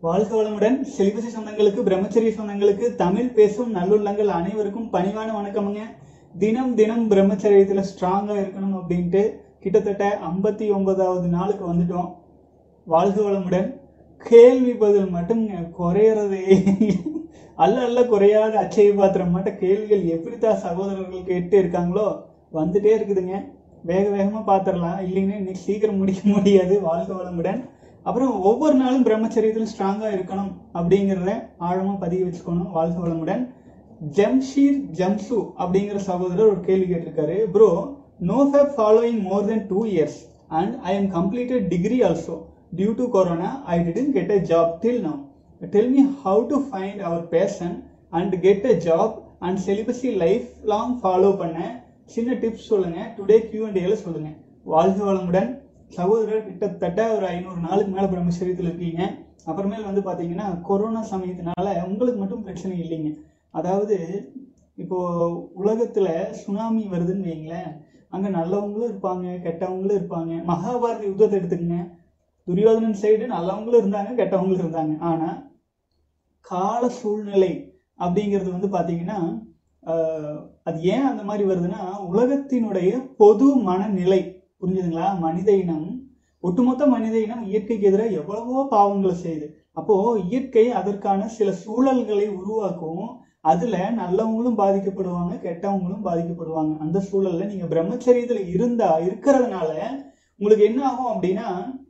வாழ்க வளமுடன் செலிபசி சொந்தங்களுக்கு பிரம்மச்சரிய சொந்தங்களுக்கு தமிழ் பேசும் நல்லுள்ளங்கள் அனைவருக்கும் பணிவான வணக்கமுங்க தினம் தினம் பிரம்மச்சரியத்துல ஸ்ட்ராங்கா இருக்கணும் அப்படின்ட்டு கிட்டத்தட்ட ஐம்பத்தி ஒன்பதாவது நாளுக்கு வந்துட்டோம் வாழ்க வளமுடன் கேள்வி பதில் மட்டும் குறையறதே அல்ல அல்ல குறையாத அச்சய பாத்திரம் மட்டும் கேள்விகள் எப்படித்தான் சகோதரர்கள் கேட்டு இருக்காங்களோ வந்துட்டே இருக்குதுங்க வேக வேகமா பாத்திரலாம் இல்லைங்கன்னா இன்னைக்கு சீக்கிரம் முடிக்க முடியாது வாழ்க வளமுடன் அப்புறம் ஒவ்வொரு நாளும் பிரம்மச்சரியத்தில் ஸ்ட்ராங்கா இருக்கணும் அப்படிங்கிறத ஆழமா பதிய வச்சுக்கணும் வாழ்க வளமுடன் ஜம்ஷீர் ஜம்சு அப்படிங்கிற சகோதரர் ஒரு கேள்வி கேட்டிருக்காரு bro no fap following more then two years and I am completed degree also due to corona I didn't get a job till now tell me how to find our passion and get a job and celibacy life long follow பண்ண சின்ன tips சொல்லுங்க today Q and ஏல சொல்லுங்க வாழ்க வளமுடன் சகோதரர் கிட்டத்தட்ட ஒரு ஐநூறு நாளுக்கு மேல பிரம்மச்சரியத்தில் இருக்கீங்க அப்புறமேல் வந்து பாத்தீங்கன்னா கொரோனா சமயத்தினால உங்களுக்கு மட்டும் பிரச்சனை இல்லைங்க அதாவது இப்போ உலகத்துல சுனாமி வருதுன்னு வைங்களேன் அங்க நல்லவங்களும் இருப்பாங்க கெட்டவங்களும் இருப்பாங்க மகாபாரத யுத்தத்தை எடுத்துக்கங்க துரியோதனன் சைடு நல்லவங்களும் இருந்தாங்க கெட்டவங்களும் இருந்தாங்க ஆனா கால சூழ்நிலை அப்படிங்கிறது வந்து பாத்தீங்கன்னா ஆஹ், அது ஏன் அந்த மாதிரி வருதுன்னா உலகத்தினுடைய பொது மனநிலை புரிஞ்சுதுங்களா மனித இனம் ஒட்டுமொத்த மனித இனம் இயற்கைக்கு எதிராக எவ்வளவோ பாவங்களை செய்யுது அப்போ இயற்கை அதற்கான சில சூழல்களை உருவாக்கும் அதுல நல்லவங்களும் பாதிக்கப்படுவாங்க கெட்டவங்களும் பாதிக்கப்படுவாங்க அந்த சூழல்ல நீங்க பிரம்மச்சரியத்துல இருந்தா இருக்கிறதுனால உங்களுக்கு என்ன ஆகும் அப்படின்னா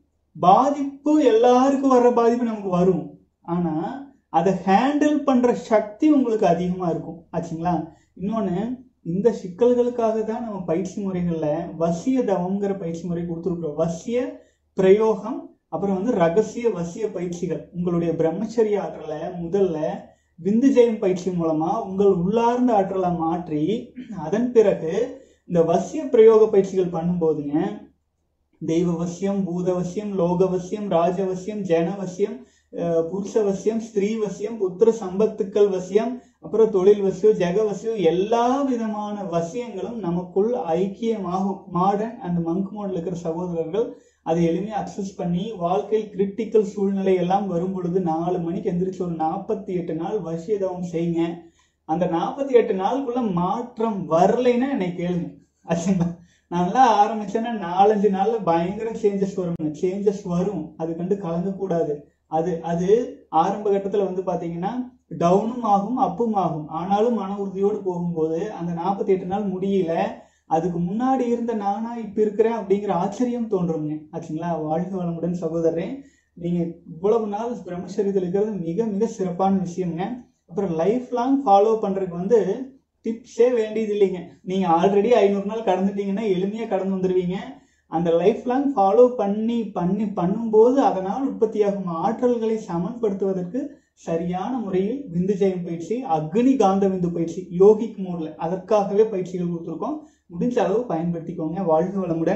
பாதிப்பு எல்லாருக்கும் வர்ற பாதிப்பு நமக்கு வரும் ஆனா அதை ஹேண்டில் பண்ற சக்தி உங்களுக்கு அதிகமா இருக்கும் ஆச்சுங்களா இன்னொன்னு இந்த சிக்கல்களுக்காக தான் நம்ம பயிற்சி முறைகள்ல வசிய தவம்ங்கிற பயிற்சி முறை கொடுத்துருக்குறோம் வசிய பிரயோகம் அப்புறம் வந்து ரகசிய வசிய பயிற்சிகள் உங்களுடைய பிரம்மச்சரிய ஆற்றலை முதல்ல விந்து ஜெயம் பயிற்சி மூலமா உங்கள் உள்ளார்ந்த ஆற்றலை மாற்றி அதன் பிறகு இந்த வசிய பிரயோக பயிற்சிகள் பண்ணும்போதுங்க தெய்வவசியம் பூதவசியம் லோகவசியம் ராஜவசியம் ஜனவசியம் அஹ், புருஷவசியம் ஸ்திரீவசியம் புத்திர சம்பத்துக்கள் வசியம் அப்புறம் தொழில் வசியம் ஜெகவசியம் எல்லா விதமான வசியங்களும் நமக்குள் ஐக்கியமாகும் மாடர்ன் அண்ட் மங்க் மோட்ல இருக்கிற சகோதரர்கள் அதை எளிமையா அக்சஸ் பண்ணி வாழ்க்கையில் கிரிட்டிக்கல் சூழ்நிலை எல்லாம் வரும் பொழுது நாலு மணிக்கு எந்திரிச்சு ஒரு நாற்பத்தி எட்டு நாள் வசியதவம் செய்யுங்க அந்த நாற்பத்தி எட்டு நாளுக்குள்ள மாற்றம் வரலைன்னா என்னை கேளுங்க ஆச்சுங்களா நல்லா ஆரம்பிச்சேன்னா நாலஞ்சு நாள்ல பயங்கர சேஞ்சஸ் வரும் சேஞ்சஸ் வரும் அது கண்டு கலங்கக்கூடாது அது அது ஆரம்ப கட்டத்துல வந்து பாத்தீங்கன்னா டவுனும் ஆகும் அப்பும் ஆகும் ஆனாலும் மன உறுதியோடு போகும்போது அந்த நாற்பத்தி எட்டு நாள் முடியல அதுக்கு முன்னாடி இருந்த நானா இப்ப இருக்கிறேன் அப்படிங்கிற ஆச்சரியம் தோன்றுங்க ஆச்சுங்களா வாழ்க வளமுடன் சகோதரரே நீங்க இவ்வளவு நாள் பிரம்மச்சரியத்தில் இருக்கிறது மிக மிக சிறப்பான விஷயம்ங்க அப்புறம் லைஃப் லாங் ஃபாலோ பண்றதுக்கு வந்து டிப்ஸே வேண்டியது இல்லைங்க நீங்க ஆல்ரெடி ஐநூறு நாள் கடந்துட்டீங்கன்னா எளிமையா கடந்து வந்துருவீங்க அந்த லைஃப் லாங் ஃபாலோ பண்ணி பண்ணி பண்ணும்போது அதனால் உற்பத்தியாகும் ஆற்றல்களை சமன்படுத்துவதற்கு சரியான முறையில் விந்து ஜெயம் பயிற்சி அக்னி காந்த விந்து பயிற்சி யோகிக் மோட்ல அதற்காகவே பயிற்சிகள் கொடுத்துருக்கோம் முடிஞ்ச அளவு பயன்படுத்திக்கோங்க வாழ்க வளமுடன்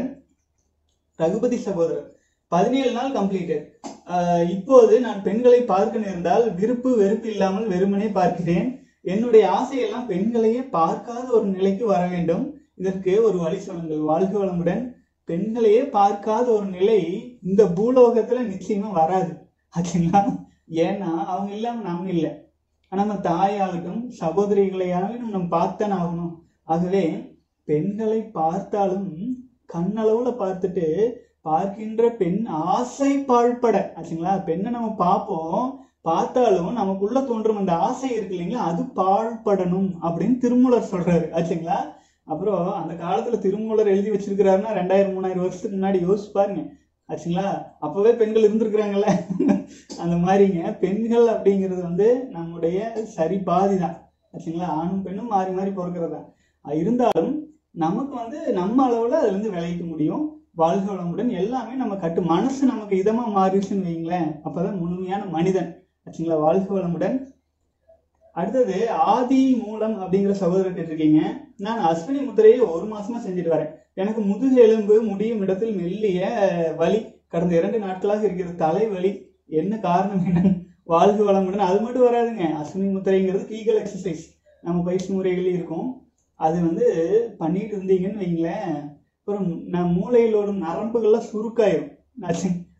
ரகுபதி சகோதரர் பதினேழு நாள் கம்ப்ளீட்டட் இப்போது நான் பெண்களை பார்க்க நேர்ந்தால் விருப்பு வெறுப்பு இல்லாமல் வெறுமனே பார்க்கிறேன் என்னுடைய ஆசையெல்லாம் பெண்களையே பார்க்காத ஒரு நிலைக்கு வர வேண்டும் இதற்கு ஒரு வழி சொல்லுங்கள் வாழ்க வளமுடன் பெண்களையே பார்க்காத ஒரு நிலை இந்த பூலோகத்துல நிச்சயமா வராது ஆச்சுங்களா ஏன்னா அவங்க இல்லாம நம்ம இல்லை நம்ம தாயாகட்டும் சகோதரிகளையாகட்டும் நம்ம பார்த்தானே ஆகணும் ஆகவே பெண்களை பார்த்தாலும் கண்ணளவுல பார்த்துட்டு பார்க்கின்ற பெண் ஆசை பாழ்பட ஆச்சுங்களா பெண்ணை நம்ம பார்ப்போம் பார்த்தாலும் நமக்குள்ள தோன்றும் அந்த ஆசை இருக்கு இல்லைங்களா அது பாழ்படணும் அப்படின்னு திருமூலர் சொல்றாரு ஆச்சுங்களா அப்புறம் அந்த காலத்துல திருமூலர் எழுதி வச்சிருக்கிறாருன்னா ரெண்டாயிரம் மூணாயிரம் வருஷத்துக்கு முன்னாடி யோசிச்சு பாருங்க ஆச்சுங்களா அப்பவே பெண்கள் இருந்திருக்கிறாங்கல்ல அந்த மாதிரிங்க பெண்கள் அப்படிங்கிறது வந்து நம்முடைய சரி பாதி தான் ஆச்சுங்களா ஆணும் பெண்ணும் மாறி மாறி பிறக்கிறதா இருந்தாலும் நமக்கு வந்து நம்ம அளவுல அதுல இருந்து விளைவிக்க முடியும் வாழ்க வளமுடன் எல்லாமே நம்ம கட்டு மனசு நமக்கு இதமா மாறிடுச்சுன்னு வைங்களேன் அப்பதான் முழுமையான மனிதன் ஆச்சுங்களா வாழ்க வளமுடன் அடுத்தது ஆதி மூலம் அப்படிங்கிற சகோதரர் கேட்டிருக்கீங்க நான் அஸ்வினி முத்திரையை ஒரு மாசமா செஞ்சுட்டு வரேன் எனக்கு முதுகு எலும்பு முடியும் இடத்தில் மெல்லிய வலி கடந்த இரண்டு நாட்களாக இருக்கிற தலைவலி என்ன காரணம் என்ன வாழ்க வளமுடன் அது மட்டும் வராதுங்க அஸ்வினி முத்திரைங்கிறது கீகல் எக்ஸசைஸ் நம்ம பயிற்சி முறைகளே இருக்கும் அது வந்து பண்ணிட்டு இருந்தீங்கன்னு வைங்களேன் அப்புறம் நான் மூளையில் ஓடும் நரம்புகள்லாம் சுருக்காயிரும் ஆச்சு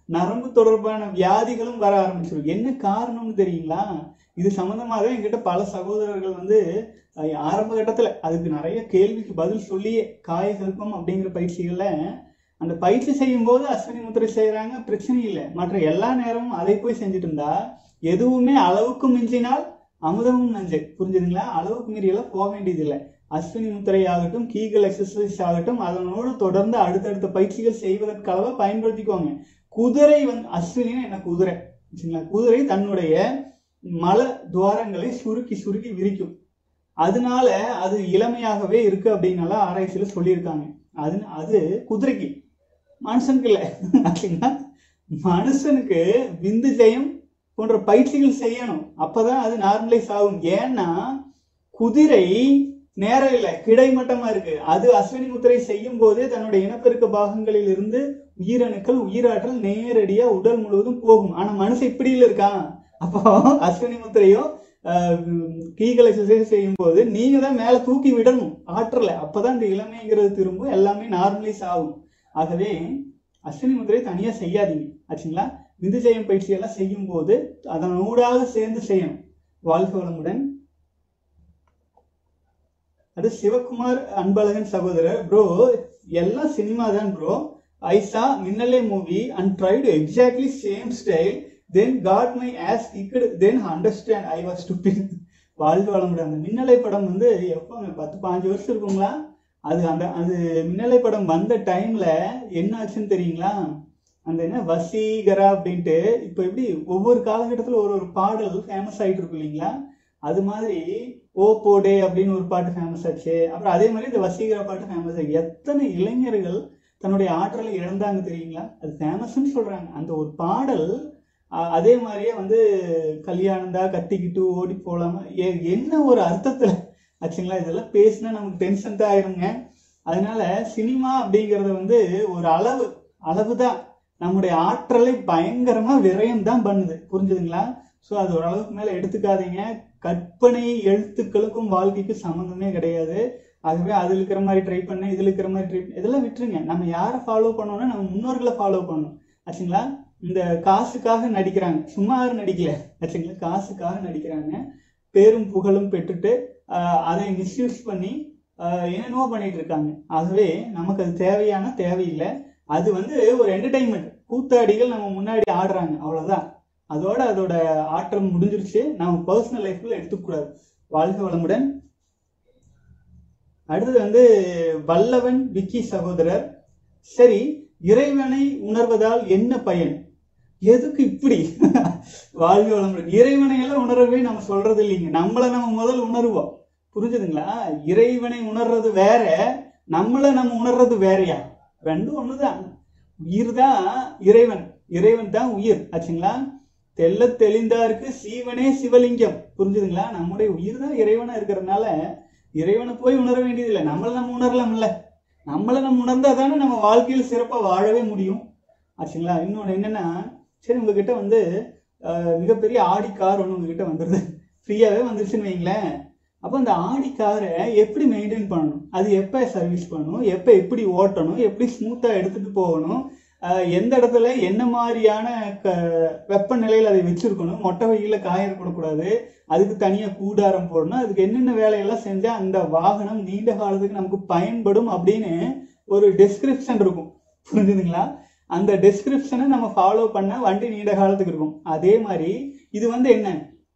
நரம்பு தொடர்பான வியாதிகளும் வர ஆரம்பிச்சிடும் என்ன காரணம்னு தெரியுங்களா இது சம்பந்தமாக என்கிட்ட பல சகோதரர்கள் வந்து அஹ், ஆரம்ப கட்டத்துல அதுக்கு நிறைய கேள்விக்கு பதில் சொல்லியே காய கல்பம் அப்படிங்கிற பயிற்சிகள்ல அந்த பயிற்சி செய்யும் போது அஸ்வினி முத்திரை செய்யறாங்க பிரச்சனை இல்லை மற்ற எல்லா நேரமும் அதை போய் செஞ்சுட்டு இருந்தா எதுவுமே அளவுக்கு மிஞ்சினால் அமுதமும் நஞ்சு புரிஞ்சுதுங்களா அளவுக்கு மீறியெல்லாம் போக வேண்டியதில்லை அஸ்வினி முத்திரை ஆகட்டும் கீகல் எக்ஸசைஸ் ஆகட்டும் அதனோடு தொடர்ந்து அடுத்தடுத்த பயிற்சிகள் செய்வதற்காக பயன்படுத்திக்கோங்க குதிரை வந்து அஸ்வினின்னு என்ன குதிரை சரிங்களா குதிரை தன்னுடைய மல துவாரங்களை சுருக்கி சுருக்கி விரிக்கும் அதனால அது இளமையாகவே இருக்கு அப்படின்னால ஆராய்ச்சியில சொல்லியிருக்காங்க அது அது குதிரைக்கு மனுஷனுக்கு இல்லை ஆச்சுங்களா மனுஷனுக்கு விந்து ஜெயம் போன்ற பயிற்சிகள் செய்யணும் அப்பதான் அது நார்மலைஸ் ஆகும் ஏன்னா குதிரை நேரம் இல்லை கிடைமட்டமா இருக்கு அது அஸ்வினி முத்திரை செய்யும் போதே தன்னுடைய இனப்பெருக்க பாகங்களில் இருந்து உயிரணுக்கள் உயிராற்றல் நேரடியா உடல் முழுவதும் போகும் ஆனா மனுஷன் இப்படி இருக்கான் அப்போ அஸ்வினி முத்திரையும் கீகள் எக்ஸசைஸ் செய்யும் போது நீங்க தான் மேல தூக்கி விடணும் ஆற்றல அப்பதான் இந்த இளமைங்கிறது திரும்ப எல்லாமே நார்மலைஸ் ஆகும் ஆகவே அஸ்வினி முத்திரை தனியா செய்யாதீங்க ஆச்சுங்களா விந்து ஜெயம் பயிற்சி எல்லாம் செய்யும் போது அதன் ஊடாக சேர்ந்து செய்யணும் வாழ்க வளமுடன் அது சிவகுமார் அன்பழகன் சகோதரர் ப்ரோ எல்லாம் சினிமா தான் bro I saw Minnale movie and tried exactly same style then got my ass kicked then understand I was stupid வாழ்க வளமுடன் அந்த மின்னலை படம் வந்து எப்போங்க பத்து பாஞ்சு வருஷம் இருக்குங்களா அது அந்த அது மின்னலை படம் வந்த டைம்ல என்ன ஆச்சுன்னு தெரியுங்களா அந்த என்ன வசீகரா அப்படின்ட்டு இப்போ எப்படி ஒவ்வொரு காலகட்டத்தில் ஒரு ஒரு பாடல் ஃபேமஸ் ஆயிட்டு இருக்கு இல்லைங்களா அது மாதிரி ஓ போடே அப்படின்னு ஒரு பாட்டு ஃபேமஸ் ஆச்சு அப்புறம் அதே மாதிரி இந்த வசீகரா பாட்டு ஃபேமஸ் ஆச்சு எத்தனை இளைஞர்கள் தன்னுடைய ஆற்றலை இழந்தாங்க தெரியுங்களா அது ஃபேமஸ்ன்னு சொல்றாங்க அந்த ஒரு பாடல் அஹ், அதே மாதிரியே வந்து கல்யாணந்தா கத்திக்கிட்டு ஓடி போலாமா எ- என்ன ஒரு அர்த்தத்துல ஆச்சுங்களா இதெல்லாம் பேசினா நமக்கு டென்ஷன் தான் ஆயிருங்க அதனால சினிமா அப்படிங்கறது வந்து ஒரு அளவு அளவு தான் நம்முடைய ஆற்றலை பயங்கரமா விரயம் தான் பண்ணுது புரிஞ்சுதுங்களா ஸோ அது ஒரு அளவுக்கு மேல எடுத்துக்காதீங்க கற்பனை எழுத்துக்களுக்கும் வாழ்க்கைக்கும் சம்மந்தமே கிடையாது ஆகவே அதுல இருக்கிற மாதிரி ட்ரை பண்ண இதுல இருக்கிற மாதிரி ட்ரை இதெல்லாம் விட்டுருங்க நம்ம யாரை ஃபாலோ பண்ணோம்னா நம்ம முன்னோர்களை ஃபாலோ பண்ணணும் ஆச்சுங்களா இந்த காசுக்காக நடிக்கிறாங்க சும்மா யாரும் நடிக்கல ஆச்சுங்களா காசுக்காக நடிக்கிறாங்க பேரும் புகழும் பெற்றுட்டு ஆஹ், அதை மிஸ்யூஸ் பண்ணி ஆஹ், என்னென்னவோ பண்ணிட்டு இருக்காங்க ஆகவே நமக்கு அது தேவையான தேவையில்லை அது வந்து ஒரு என்டர்டைன்மெண்ட் கூத்தாடிகள் நம்ம முன்னாடி ஆடுறாங்க அவ்வளவுதான் அதோட அதோட ஆற்றல் முடிஞ்சிருச்சு நம்ம பர்சனல் லைஃப்ல எடுத்துக்கூடாது வாழ்க வளமுடன் அடுத்தது வந்து வல்லவன் விக்கி சகோதரர் சரி இறைவனை உணர்வதால் என்ன பயன் எதுக்கு இப்படி வாழ்க வளமுடன் இறைவனை எல்லாம் உணரவே நம்ம சொல்றது இல்லைங்க நம்மளை நம்ம முதல்ல உணர்வோம் புரிஞ்சுதுங்களா இறைவனை உணர்றது வேற நம்மளை நம்ம உணர்றது வேறயா ரெண்டும் ஒண்ணுதான் உயிர் தான் இறைவன் இறைவன் தான் உயிர் ஆச்சுங்களா தெல்ல தெளிந்தாருக்கு சீவனே சிவலிங்கம் புரிஞ்சுதுங்களா நம்முடைய உயிர் தான் இறைவனா இருக்கிறதுனால இறைவனை போய் உணர வேண்டியதில்லை நம்மளை நம்ம உணரலாம்ல நம்மளை நம்ம உணர்ந்தா தானே நம்ம வாழ்க்கையில் சிறப்பா வாழவே முடியும் ஆச்சுங்களா இன்னொன்று என்னன்னா சரி உங்ககிட்ட வந்து அஹ், மிகப்பெரிய ஆடி கார் ஒன்று உங்ககிட்ட வந்துடுது ஃப்ரீயாவே வந்துருச்சுன்னு வைங்களேன் அப்போ அந்த ஆடி காரை எப்படி மெயின்டைன் பண்ணணும் அது எப்போ சர்வீஸ் பண்ணணும் எப்போ எப்படி ஓட்டணும் எப்படி ஸ்மூத்தாக எடுத்துட்டு போகணும் அஹ், எந்த இடத்துல என்ன மாதிரியான க வெப்பநிலையில் அதை வச்சிருக்கணும் மொட்டை வெயில காயப்படக்கூடாது அதுக்கு தனியாக கூடாரம் போடணும் அதுக்கு என்னென்ன வேலையெல்லாம் செஞ்சால் அந்த வாகனம் நீண்ட காலத்துக்கு நமக்கு பயன்படும் அப்படின்னு ஒரு டெஸ்கிரிப்ஷன் இருக்கும் புரிஞ்சுதுங்களா அந்த டெஸ்கிரிப்ஷனை நம்ம ஃபாலோ பண்ண வண்டி நீண்ட காலத்துக்கு இருக்கும் அதே மாதிரி இது வந்து என்ன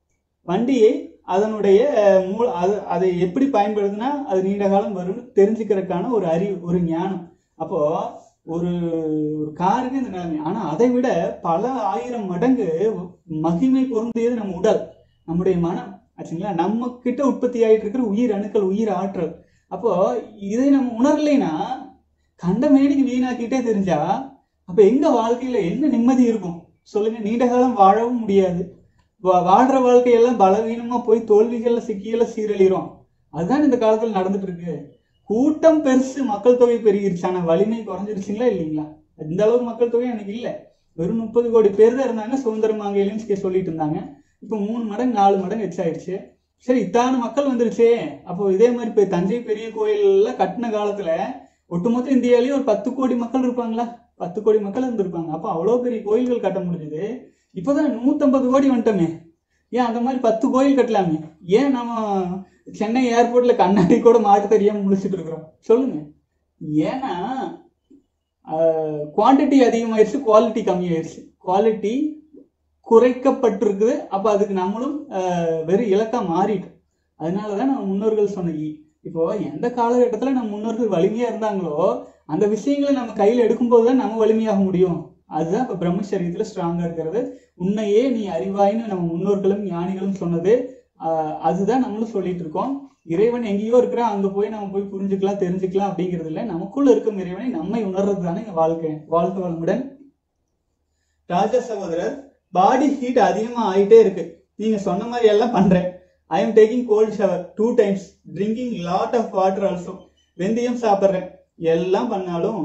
வண்டியை அதனுடைய அஹ், மூல அது அதை எப்படி பயன்படுத்தினா அது நீண்ட காலம் வரும்னு தெரிஞ்சுக்கிறதுக்கான ஒரு அறிவு ஒரு ஞானம் அப்போ ஒரு ஒரு காருக்கு இந்த நிலைமை ஆனா அதை விட பல ஆயிரம் மடங்கு மகிமை பொருந்தியது நம்ம உடல் நம்முடைய மனம் ஆச்சுங்களா நம்ம கிட்ட உற்பத்தி ஆயிட்டு இருக்கிற உயிர் அணுக்கள் உயிர் ஆற்றல் அப்போ இதை நம்ம உணரலைன்னா கண்ட மேடிக்கு வீணாக்கிட்டே தெரிஞ்சா அப்ப எங்க வாழ்க்கையில என்ன நிம்மதி இருக்கும் சொல்லுங்க நீண்ட காலம் வாழவும் முடியாது வா- வாழ்ற வாழ்க்கையெல்லாம் பலவீனமா போய் தோல்விகள்ல சிக்கியல சீரழிறோம் அதுதான் இந்த காலத்துல நடந்துட்டு இருக்கு கூட்டம் பெருசு மக்கள் தொகை பெருகிருச்சு ஆனா வலிமை குறைஞ்சிருச்சுங்களா இல்லைங்களா இந்த அளவுக்கு மக்கள் தொகை எனக்கு இல்ல வெறும் முப்பது கோடி பேர் தான் இருந்தாங்க சுதந்திரம் மாங்கையிலும் சொல்லிட்டு இருந்தாங்க இப்போ மூணு மடங்கு நாலு மடங்கு எச்சாயிடுச்சு சரி இத்தான மக்கள் வந்துருச்சே அப்போ இதே மாதிரி இப்போ தஞ்சை பெரிய கோயில்ல கட்டின காலத்துல ஒட்டுமொத்த இந்தியாவிலேயே ஒரு பத்து கோடி மக்கள் இருப்பாங்களா பத்து கோடி மக்கள் இருந்திருப்பாங்க அப்போ அவ்வளோ பெரிய கோயில்கள் கட்ட முடிஞ்சது இப்போதான் நூற்றம்பது கோடி வந்துட்டோமே ஏன் அந்த மாதிரி பத்து கோயில் கட்டலாமே ஏன் நம்ம சென்னை ஏர்போர்ட்ல கண்ணாடி கூட மாட்ட தெரியாம முடிச்சுட்டு இருக்கிறோம் சொல்லுங்க ஏன்னா குவான்டிட்டி அதிகமாயிருச்சு குவாலிட்டி கம்மியாயிருச்சு குவாலிட்டி குறைக்கப்பட்டிருக்குது அப்ப அதுக்கு நம்மளும் ஆஹ், வெறும் இலக்கா மாறிட்டோம் அதனாலதான் நம்ம முன்னோர்கள் சொன்ன இ- இப்போ எந்த காலகட்டத்துல நம்ம முன்னோர்கள் வலிமையா இருந்தாங்களோ அந்த விஷயங்களை நம்ம கையில எடுக்கும்போது தான் நம்ம வலிமையாக முடியும் அதுதான் இப்ப பிரம்மச்சரியத்துல ஸ்ட்ராங்கா இருக்கிறது உன்னையே நீ அறிவாயின்னு நம்ம முன்னோர்களும் ஞானிகளும் சொன்னது ஆஹ், அதுதான் நம்மளும் சொல்லிட்டு இருக்கோம் இறைவன் எங்கேயோ இருக்கிறான் அங்க போய் நம்ம போய் புரிஞ்சுக்கலாம் தெரிஞ்சுக்கலாம் அப்படிங்கிறது இல்லை நமக்குள்ள இருக்கும் இறைவனை நம்மை உணர்றது தானே இங்க வாழ்க்கை வாழ்க்கை வளமுடன் ராஜா சகோதரர் பாடி ஹீட் அதிகமா ஆயிட்டே இருக்கு நீங்க சொன்ன மாதிரி எல்லாம் பண்றேன் I am taking cold shower two times drinking lot of water also வெந்தயம் சாப்பிட்றேன் எல்லாம் பண்ணாலும்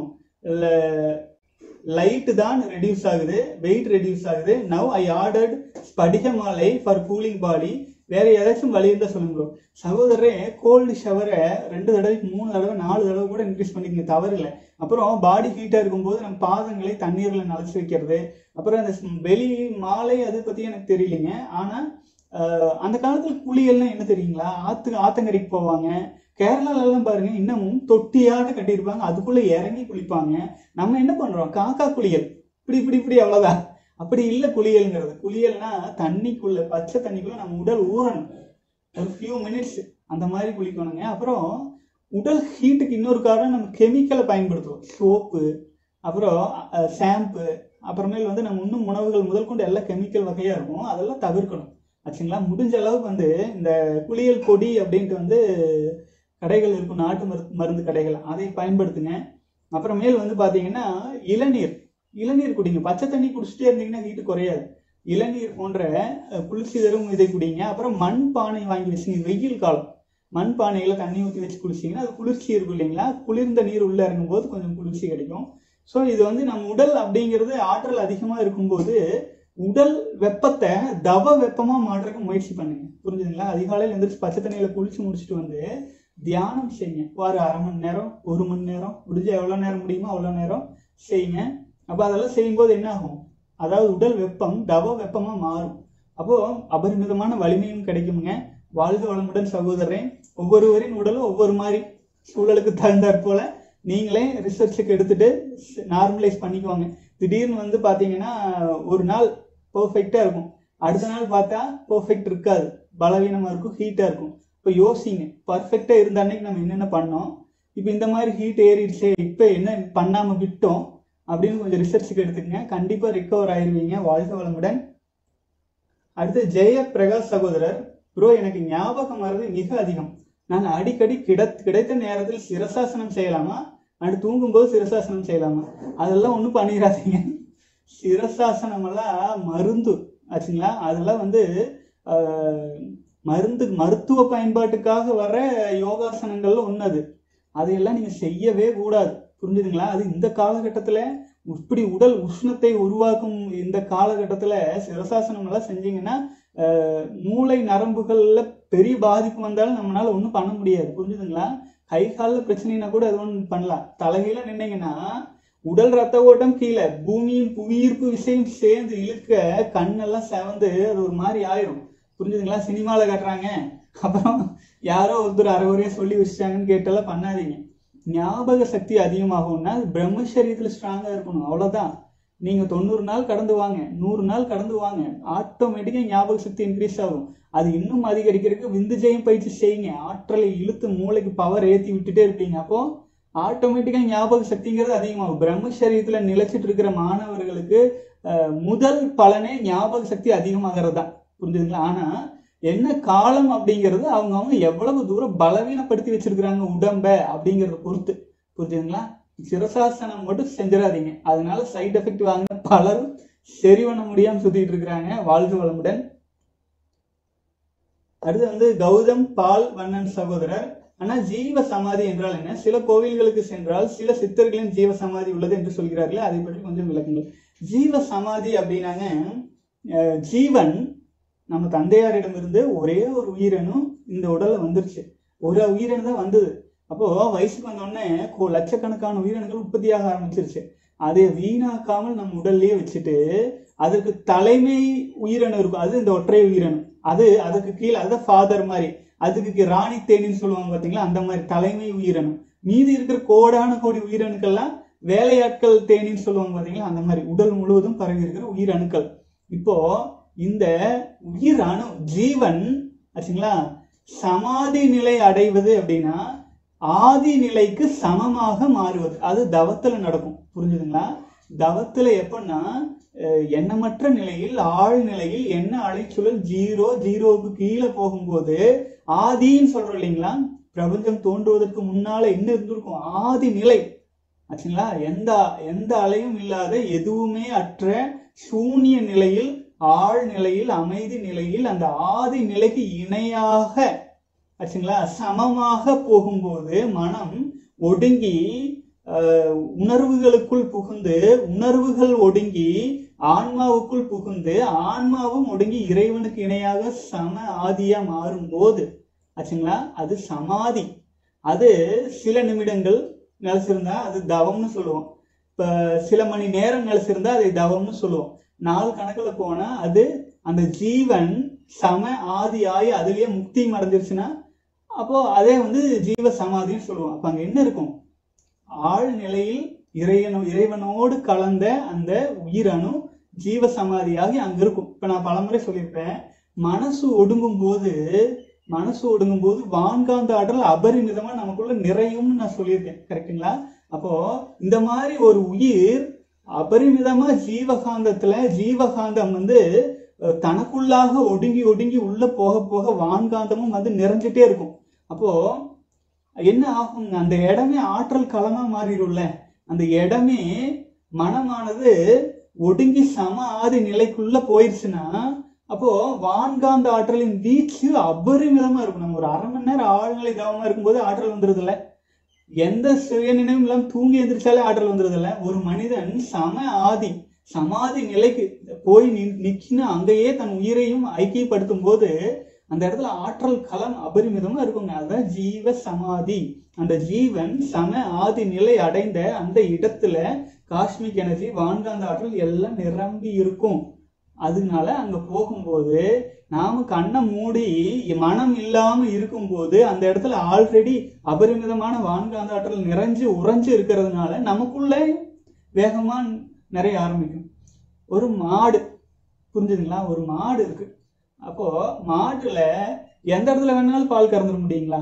லைட் தான் ரெடியூஸ் ஆகுது வெயிட் ரெடியூஸ் ஆகுது நவ் ஐ ஆர்டர்ட் ஸ்படிக மாலை ஃபார் கூலிங் பாடி வேற ஏதாச்சும் வழி இருந்தா சொல்லுங்க bro. சகோதரரே கோல்டு ஷவரை ரெண்டு தடவைக்கு மூணு தடவை நாலு தடவை கூட இன்க்ரீஸ் பண்ணிக்கங்க தவறு இல்லை அப்புறம் பாடி ஹீட்டா இருக்கும்போது நம்ம பாதங்களை தண்ணீர்ல நனைச்சு வைக்கிறது அப்புறம் அந்த ஸ்- வெளி மாலை அதை பத்தி எனக்கு தெரியலைங்க ஆனா ஆஹ், அந்த காலத்துல குளியல்னா என்ன தெரியுங்களா ஆத்து ஆத்தங்கரைக்கு போவாங்க கேரளால எல்லாம் பாருங்க இன்னமும் தொட்டியாட கட்டியிருப்பாங்க அதுக்குள்ள இறங்கி குளிப்பாங்க நம்ம என்ன பண்றோம் காக்கா குளியல் இப்படி இப்படி இப்படி அவ்வளவுதான் அப்படி இல்ல குளியல்ங்கிறது குளியல்னா தண்ணிக்குள்ள பச்சை தண்ணிக்குள்ள நம்ம உடல் ஊறணும் ஒரு ஃபியூ மினிட்ஸ் அந்த மாதிரி குளிக்கணுங்க அப்புறம் உடல் ஹீட்டுக்கு இன்னொரு காரணம் நம்ம கெமிக்கலை பயன்படுத்துவோம் சோப்பு அப்புறம் ஷாம்பு அப்புறமேல் வந்து நம்ம இன்னும் உணவுகள் முதல் கொண்டு எல்லாம் கெமிக்கல் வகையா இருக்கும் அதெல்லாம் தவிர்க்கணும் ஆச்சுங்களா முடிஞ்ச அளவுக்கு வந்து இந்த குளியல் பொடி அப்படின்ட்டு வந்து கடைகள் இருக்கும் நாட்டு மருந்து மருந்து கடைகள் அதை பயன்படுத்துங்க அப்புறமேல் வந்து பாத்தீங்கன்னா இளநீர் இளநீர் குடிங்க பச்சை தண்ணி குடிச்சிட்டே இருந்தீங்கன்னா ஹீட்டு குறையாது இளநீர் போன்ற அஹ், குளிர்ச்சி தரும் இதை குடிங்க அப்புறம் மண் பானை வாங்கி வச்சுங்க வெயில் காலம் மண் பானையில தண்ணி ஊற்றி வச்சு குளிச்சிங்கன்னா அது குளிர்ச்சி இருக்கும் இல்லைங்களா குளிர்ந்த நீர் உள்ள இறங்கும் போது கொஞ்சம் குளிர்ச்சி கிடைக்கும் ஸோ இது வந்து நம்ம உடல் அப்படிங்கிறது ஆற்றல் அதிகமா இருக்கும்போது உடல் வெப்பத்தை தவ வெப்பமா மாற்றுறதுக்கு முயற்சி பண்ணுங்க புரிஞ்சுதுங்களா அதிகாலையில் எந்திரிச்சு பச்சை தண்ணியில குளிச்சு முடிச்சுட்டு வந்து தியானம் செய்யுங்க ஒரு அரை மணி நேரம் ஒரு மணி நேரம் முடிஞ்ச எவ்வளவு நேரம் முடியுமோ அவ்வளவு நேரம் செய்யுங்க அப்ப அதெல்லாம் செய்யும்போது என்ன ஆகும் அதாவது உடல் வெப்பம் தவ வெப்பமா மாறும் அப்போ அபரிமிதமான வலிமையும் கிடைக்குங்க வாழ்க வளமுடன் சகோதரன் ஒவ்வொருவரின் உடலும் ஒவ்வொரு மாதிரி சூழலுக்கு தகுந்தாற் போல நீங்களே ரிசர்ச்சுக்கு எடுத்துட்டு நார்மலைஸ் பண்ணிக்குவாங்க திடீர்னு வந்து பாத்தீங்கன்னா ஒரு நாள் பெர்ஃபெக்டா இருக்கும் அடுத்த நாள் பார்த்தா பெர்ஃபெக்ட் இருக்காது பலவீனமா இருக்கும் ஹீட்டா இருக்கும் இப்போ யோசிங்க பர்ஃபெக்டா இருந்த அன்னைக்கு நம்ம என்னென்ன பண்ணோம் இப்போ இந்த மாதிரி ஹீட் ஏறிடுச்சே இப்போ என்ன பண்ணாம விட்டோம் அப்படின்னு கொஞ்சம் ரிசர்ச்சுக்கு எடுத்துக்கங்க கண்டிப்பா ரிகவர் ஆயிருவீங்க வாழ்க வளமுடன் அடுத்து ஜெய பிரகாஷ் சகோதரர் ப்ரோ எனக்கு ஞாபகம் வர்றது மிக அதிகம் நான் அடிக்கடி கிட கிடைத்த நேரத்தில் சிரசாசனம் செய்யலாமா அண்ட் தூங்கும்போது சிரசாசனம் செய்யலாமா அதெல்லாம் ஒன்றும் பண்ணிடாதீங்க சிரசாசனம் எல்லாம் மருந்து ஆச்சுங்களா அதெல்லாம் வந்து ஆஹ், மருந்து மருத்துவ பயன்பாட்டுக்காக வர யோகாசனங்கள்ல ஒண்ணு அது அதையெல்லாம் நீங்க செய்யவே கூடாது புரிஞ்சுதுங்களா அது இந்த காலகட்டத்துல இப்படி உடல் உஷ்ணத்தை உருவாக்கும் இந்த காலகட்டத்துல சிரசாசனம் எல்லாம் செஞ்சீங்கன்னா ஆஹ், மூளை நரம்புகள்ல பெரிய பாதிப்பு வந்தாலும் நம்மளால ஒண்ணும் பண்ண முடியாது புரிஞ்சுதுங்களா கை காலில் பிரச்சனைனா கூட அது ஒன்று பண்ணலாம் தலைகீழ நின்னீங்கன்னா உடல் ரத்த ஓட்டம் கீழே பூமியின் புவியீர்ப்பு விஷயம் சேர்ந்து இழுக்க கண்ணெல்லாம் செவந்து அது ஒரு மாதிரி ஆயிரும் புரிஞ்சுதுங்களா சினிமால காட்டுறாங்க அப்புறம் யாரோ ஒருத்தர் அரைகுறையா சொல்லி வச்சுட்டாங்கன்னு கேட்டெல்லாம் பண்ணாதீங்க ஞாபக சக்தி அதிகமாகும்னா அது பிரம்மச்சரியத்துல ஸ்ட்ராங்கா இருக்கணும் அவ்வளவுதான் நீங்க தொண்ணூறு நாள் கடந்து வாங்க நூறு நாள் கடந்து வாங்க ஆட்டோமேட்டிக்கா ஞாபக சக்தி இன்க்ரீஸ் ஆகும் அது இன்னும் அதிகரிக்கிறதுக்கு விந்து ஜெயம் பயிற்சி செய்யுங்க ஆற்றலை இழுத்து மூளைக்கு பவர் ஏத்தி விட்டுட்டே இருப்பீங்க அப்போ ஆட்டோமேட்டிக்கா ஞாபக சக்திங்கிறது அதிகமாகும் பிரம்மச்சரியத்துல நிலைச்சிட்டு இருக்கிற மாணவர்களுக்கு அஹ், முதல் பலனே ஞாபக சக்தி அதிகமாகிறது தான் புரிஞ்சுதுங்களா ஆனா என்ன காலம் அப்படிங்கிறது அவங்க அவங்க எவ்வளவு தூரம் பலவீனப்படுத்தி வச்சிருக்கிறாங்க உடம்ப அப்படிங்கறத பொறுத்து புரிஞ்சுதுங்களா சிரசாசனம் மட்டும் செஞ்சிடாதீங்க அதனால சைடு எஃபெக்ட் வாங்கின பலரும் சரி பண்ண முடியாம சுத்திட்டு இருக்கிறாங்க வாழ்க வளமுடன் அடுத்து வந்து கௌதம் பால் வண்ணன் சகோதரர் ஆனா ஜீவ சமாதி என்றால் என்ன சில கோவில்களுக்கு சென்றால் சில சித்தர்களின் ஜீவ சமாதி உள்ளது என்று சொல்கிறார்களே அதை பற்றி கொஞ்சம் விளக்குங்கள் ஜீவ சமாதி அப்படின்னாங்க அஹ், ஜீவன் நம்ம தந்தையாரிடமிருந்து ஒரே ஒரு உயிரணும் இந்த உடல்ல வந்துருச்சு ஒரு உயிரணு தான் வந்தது அப்போ வயசுக்கு வந்த உடனே கோ- லட்சக்கணக்கான உயிரணுக்கள் உற்பத்தியாக ஆரம்பிச்சிருச்சு அதை வீணாக்காமல் நம்ம உடல்லயே வச்சுட்டு அதற்கு தலைமை உயிரணு இருக்கும் அது இந்த ஒற்றை உயிரணு அது அதுக்கு கீழே அது ஃபாதர் மாதிரி அதுக்கு கீ- ராணி தேனின்னு சொல்லுவாங்க பாத்தீங்களா அந்த மாதிரி தலைமை உயிரணு மீதி இருக்கிற கோடான கோடி உயிரணுக்கள்லாம் வேலையாட்கள் தேனின்னு சொல்லுவாங்க பாத்தீங்களா அந்த மாதிரி உடல் முழுவதும் பரவி இருக்கிற உயிரணுக்கள் இப்போ இந்த உயிர் அணு ஜீவன் ஆச்சுங்களா சமாதி நிலை அடைவது அப்படின்னா ஆதி நிலைக்கு சமமாக மாறுவது அது தவத்துல நடக்கும் புரிஞ்சுதுங்களா தவத்துல எப்படின்னா அஹ், எண்ணமற்ற நிலையில் ஆழ் நிலையில் என்ன அலைச்சுழல் ஜீரோ ஜீரோவுக்கு கீழே போகும்போது ஆதின்னு சொல்றோம் இல்லைங்களா பிரபஞ்சம் தோன்றுவதற்கு முன்னால என்ன இருந்திருக்கும் ஆதி நிலை ஆச்சுங்களா எந்த எந்த அலையும் இல்லாத எதுவுமே அற்ற சூனிய நிலையில் ஆழ் நிலையில் அமைதி நிலையில் அந்த ஆதி நிலைக்கு இணையாக ஆச்சுங்களா சமமாக போகும்போது மனம் ஒடுங்கி அஹ், உணர்வுகளுக்குள் புகுந்து உணர்வுகள் ஒடுங்கி ஆன்மாவுக்குள் புகுந்து ஆன்மாவும் ஒடுங்கி இறைவனுக்கு இணையாக சம ஆதியா மாறும்போது ஆச்சுங்களா அது சமாதி அது சில நிமிடங்கள் நிலைச்சிருந்தா அது தவம்னு சொல்லுவோம் இப்ப சில மணி நேரம் நிலைச்சிருந்தா அதை தவம்னு சொல்லுவோம் நாள் கணக்குல போனா அது அந்த ஜீவன் சம ஆதி ஆகி அதுலயே முக்தி அடைஞ்சிருச்சுன்னா அப்போ அதே வந்து ஜீவ சமாதின்னு சொல்லுவோம் அப்ப அங்க என்ன இருக்கும் ஆழ் நிலையில் இறைவனோ இறைவனோடு கலந்த அந்த உயிரணு ஜீவ சமாதியாகி அங்க இருக்கும் இப்ப நான் பலமுறை சொல்லியிருப்பேன் மனசு ஒடுங்கும் போது மனசு ஒடுங்கும் போது வான்காந்த ஆற்றல் அபரிமிதமா நமக்குள்ள நிறையும்னு நான் சொல்லியிருக்கேன் கரெக்ட்டுங்களா அப்போ இந்த மாதிரி ஒரு உயிர் அபரிமிதமா ஜீவகாந்தத்துல ஜீவகாந்தம் வந்து அஹ், தனக்குள்ளாக ஒடுங்கி ஒடுங்கி உள்ள போக போக வான்காந்தமும் வந்து நிறைஞ்சிட்டே இருக்கும் அப்போ என்ன ஆகும் அந்த இடமே ஆற்றல் களமா மாறிடும்ல அந்த இடமே மனமானது ஒடுங்கி சம ஆதி நிலைக்குள்ள போயிருச்சுன்னா அப்போ வான்காந்த ஆற்றலின் வீச்சு அபரிமிதமா இருக்கும் நம்ம ஒரு அரை மணி நேரம் ஆழ்நிலை கவனமா இருக்கும்போது ஆற்றல் வந்துருது இல்ல எந்த சுய நினைவும் இல்லாம தூங்கி எந்திரிச்சாலே ஆற்றல் வந்துருது இல்ல ஒரு மனிதன் சம ஆதி சமாதி நிலைக்கு போய் நின்- நிக்கின்னு அங்கேயே தன் உயிரையும் ஐக்கியப்படுத்தும் போது அந்த இடத்துல ஆற்றல் களம் அபரிமிதமா இருக்குங்க அதுதான் ஜீவ சமாதி அந்த ஜீவன் சம ஆதி நிலை அடைந்த அந்த இடத்துல காஸ்மிக் எனர்ஜி வான்காந்த ஆற்றல் எல்லாம் நிரம்பி இருக்கும் அதனால அங்க போகும்போது நாம கண்ணை மூடி மனம் இல்லாம இருக்கும்போது அந்த இடத்துல ஆல்ரெடி அபரிமிதமான வான்காந்த ஆற்றல் நிறைஞ்சு உறைஞ்சு இருக்கிறதுனால நமக்குள்ள வேகமா நிறைய ஆரம்பிக்கும் ஒரு மாடு புரிஞ்சுதுங்களா ஒரு மாடு இருக்கு அப்போ மாட்டுல எந்த இடத்துல வேணாலும் பால் கறந்துட முடியுங்களா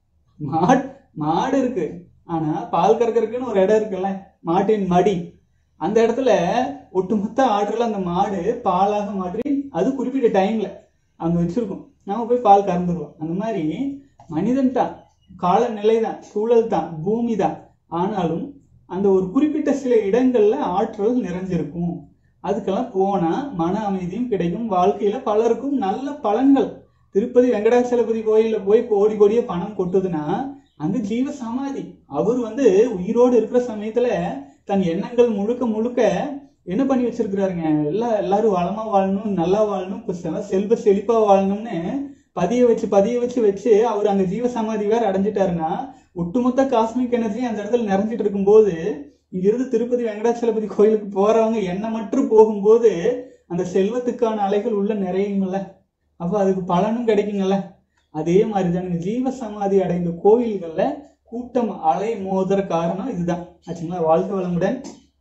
மாடு மாடு இருக்கு ஆனா பால் கறக்கறதுக்குன்னு ஒரு இடம் இருக்குல்ல மாட்டின் மடி அந்த இடத்துல ஒட்டுமொத்த ஆற்றல அந்த மாடு பாலாக மாற்றி அது குறிப்பிட்ட டைம்ல அங்க வச்சிருக்கும் நாம போய் பால் கறந்துருவோம் அந்த மாதிரி மனிதன் தான் காலநிலை தான் சூழல் தான் பூமி தான் ஆனாலும் அந்த ஒரு குறிப்பிட்ட சில இடங்கள்ல ஆற்றல் நிறைஞ்சிருக்கும் அதுக்கெல்லாம் போனா மன அமைதியும் கிடைக்கும் வாழ்க்கையில பலருக்கும் நல்ல பலன்கள் திருப்பதி வெங்கடாச்சலபதி கோயில்ல போய் கோடி கோடிய பணம் கொட்டுதுன்னா அங்க ஜீவ சமாதி அவர் வந்து உயிரோடு இருக்கிற சமயத்துல தன் எண்ணங்கள் முழுக்க முழுக்க என்ன பண்ணி வச்சிருக்கிறாருங்க எல்லா எல்லாரும் வளமா வாழணும் நல்லா வாழணும் இப்ப செ- செல்வ செழிப்பா வாழணும்னு பதிய வச்சு பதிய வச்சு வச்சு அவர் அங்க ஜீவ சமாதி வேற அடைஞ்சிட்டாருன்னா ஒட்டுமொத்த காஸ்மிக் எனர்ஜி அந்த இடத்துல நிறைஞ்சிட்டு இருக்கும்போது இங்கிருந்து திருப்பதி வெங்கடாச்சலபதி கோயிலுக்கு போறவங்க எண்ணமற்று போகும்போது அந்த செல்வத்துக்கான அலைகள் உள்ள நிறையுங்கல்ல அப்ப அதுக்கு பலனும் கிடைக்குங்கல்ல அதே மாதிரி தானுங்க ஜீவ சமாதி அடைந்த கோயில்கள்ல கூட்டம் அலை மோதுற காரணம் இதுதான் ஆச்சுங்களா வாழ்க்கை வளமுடன்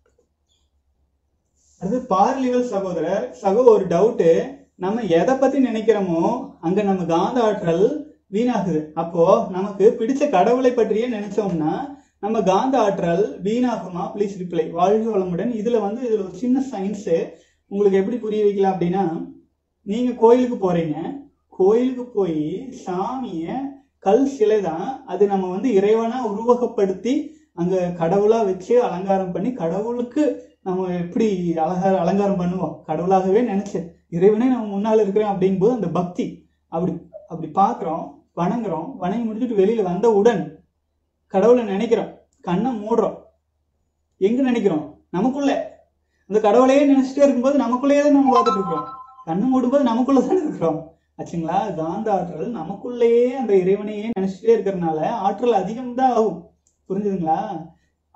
அது பார்லிவல் சகோதரர் சகோ ஒரு டவுட்டு நம்ம எதை பத்தி நினைக்கிறோமோ அங்க நம்ம காந்த ஆற்றல் வீணாகுது அப்போ நமக்கு பிடிச்ச கடவுளை பற்றியே நினைச்சோம்னா நம்ம காந்த ஆற்றல் வீணாகுமா ப்ளீஸ் ரிப்ளை வாழ்க வளமுடன் இதுல வந்து இதுல ஒரு சின்ன சயின்ஸ் உங்களுக்கு எப்படி புரிய வைக்கலாம் அப்படின்னா நீங்க கோயிலுக்கு போறீங்க கோயிலுக்கு போய் சாமிய கல் சிலை தான் அது நம்ம வந்து இறைவனா உருவகப்படுத்தி அங்க கடவுளா வச்சு அலங்காரம் பண்ணி கடவுளுக்கு நம்ம எப்படி அலங்கார அலங்காரம் பண்ணுவோம் கடவுளாகவே நினைச்சு இறைவனே நம்ம முன்னால இருக்கிறோம் அப்படிங்கும்போது அந்த பக்தி அப்படி அப்படி பார்க்குறோம் வணங்குறோம் வணங்கி முடிச்சுட்டு வெளியில வந்தவுடன் கடவுளை நினைக்கிறோம் கண்ணை மூடுறோம் எங்க நினைக்கிறோம் நமக்குள்ள அந்த கடவுளையே நினைச்சிட்டே இருக்கும்போது நமக்குள்ளேயே தான் நம்ம பார்த்துட்டு இருக்கிறோம் கண்ணு மூடும்போது நமக்குள்ள தானே இருக்கிறோம் ஆச்சுங்களா காந்த ஆற்றல் நமக்குள்ளேயே அந்த இறைவனையே நினைச்சிட்டே இருக்கிறதுனால ஆற்றல் அதிகம் தான் ஆகும் புரிஞ்சுதுங்களா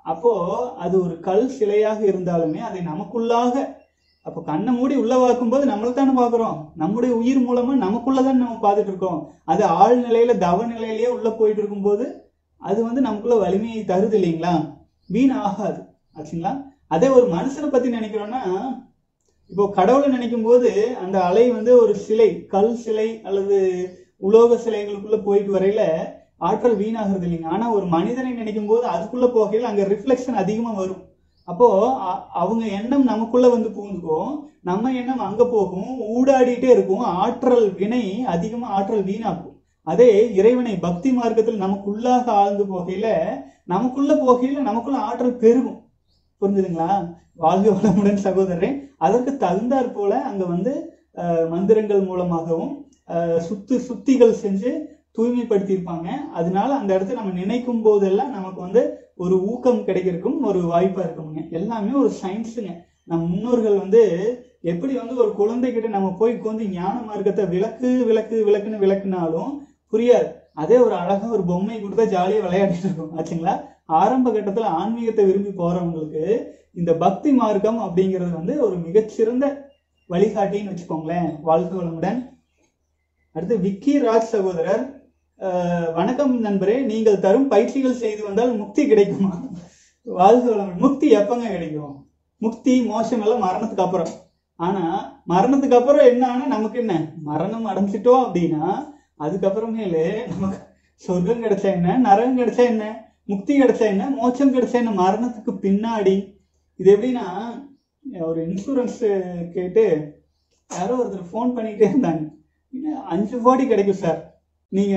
அப்போ அது ஒரு கல் சிலையாக இருந்தாலுமே அதை நமக்குள்ளாக அப்போ கண்ணை மூடி உள்ள பார்க்கும்போது நம்மள தானே பார்க்குறோம் நம்முடைய உயிர் மூலமா நமக்குள்ளதான் நம்ம பார்த்துட்டு இருக்கோம் அது ஆழ் நிலையில தவ நிலையிலேயே உள்ள போயிட்டு இருக்கும்போது அது வந்து நமக்குள்ள வலிமையை தருது இல்லைங்களா வீண் ஆகாது ஆச்சுங்களா அதே ஒரு மனுஷனை பத்தி நினைக்கிறோம்னா இப்போ கடவுளை நினைக்கும் போது அந்த அலை வந்து ஒரு சிலை கல் சிலை அல்லது உலோக சிலைகளுக்குள்ள போயிட்டு வரையில ஆற்றல் வீணாகிறது இல்லைங்க ஆனா ஒரு மனிதனை நினைக்கும் போது அதுக்குள்ள போகையில் அங்க ரிஃப்ளெக்ஷன் அதிகமா வரும் அப்போ அ- அவங்க எண்ணம் நமக்குள்ள வந்து புகுந்துக்கும் நம்ம எண்ணம் அங்க போகும் ஊடாடிட்டே இருக்கும் ஆற்றல் வினை அதிகமா ஆற்றல் வீணாக்கும் அதே இறைவனை பக்தி மார்க்கத்தில் நமக்குள்ளாக ஆழ்ந்து போகையில நமக்குள்ள போகையில நமக்குள்ள ஆற்றல் பெருகும் புரிஞ்சுதுங்களா வாழ்க வளமுடன் சகோதரரே அதற்கு தகுந்தாற் போல அங்க வந்து அஹ், மந்திரங்கள் மூலமாகவும் அஹ், சுத்து சுத்திகள் செஞ்சு தூய்மைப்படுத்தியிருப்பாங்க அதனால அந்த இடத்த நம்ம நினைக்கும் போதெல்லாம் நமக்கு வந்து ஒரு ஊக்கம் கிடைக்கிறதுக்கும் ஒரு வாய்ப்பா இருக்குங்க எல்லாமே ஒரு சயின்ஸுங்க நம் முன்னோர்கள் வந்து எப்படி வந்து ஒரு குழந்தைகிட்ட நம்ம போய் உட்காந்து ஞான மார்க்கத்தை விளக்கு விளக்கு விளக்குன்னு விளக்குனாலும் புரியாது அதே ஒரு அழகா ஒரு பொம்மை கொடுத்தா ஜாலியா விளையாடிட்டு இருக்கும் ஆச்சுங்களா ஆரம்ப கட்டத்துல ஆன்மீகத்தை விரும்பி போறவங்களுக்கு இந்த பக்தி மார்க்கம் அப்படிங்கிறது வந்து ஒரு மிகச்சிறந்த வழிகாட்டின்னு வச்சுக்கோங்களேன் வாழ்க்கை வளமுடன் அடுத்து விக்கி ராஜ் சகோதரர் அஹ், வணக்கம் நண்பரே நீங்கள் தரும் பயிற்சிகள் செய்து வந்தால் முக்தி கிடைக்குமா வாழ்க வளமுடன் முக்தி எப்பங்க கிடைக்கும் முக்தி மோசம் எல்லாம் மரணத்துக்கு அப்புறம் ஆனா மரணத்துக்கு அப்புறம் என்ன ஆனா நமக்கு என்ன மரணம் அடைஞ்சிட்டோம் அப்படின்னா அதுக்கப்புறமேலு நமக்கு சொர்க்கம் கிடைச்சா என்ன நரகம் கிடைச்சா என்ன முக்தி கிடைச்சா என்ன மோட்சம் கிடைச்சா என்ன மரணத்துக்கு பின்னாடி இது எப்படின்னா ஒரு இன்சூரன்ஸ் கேட்டு யாரோ ஒருத்தர் ஃபோன் பண்ணிட்டே இருந்தாங்க "என்ன, அஞ்சு கோடி கிடைக்கும் சார் நீங்க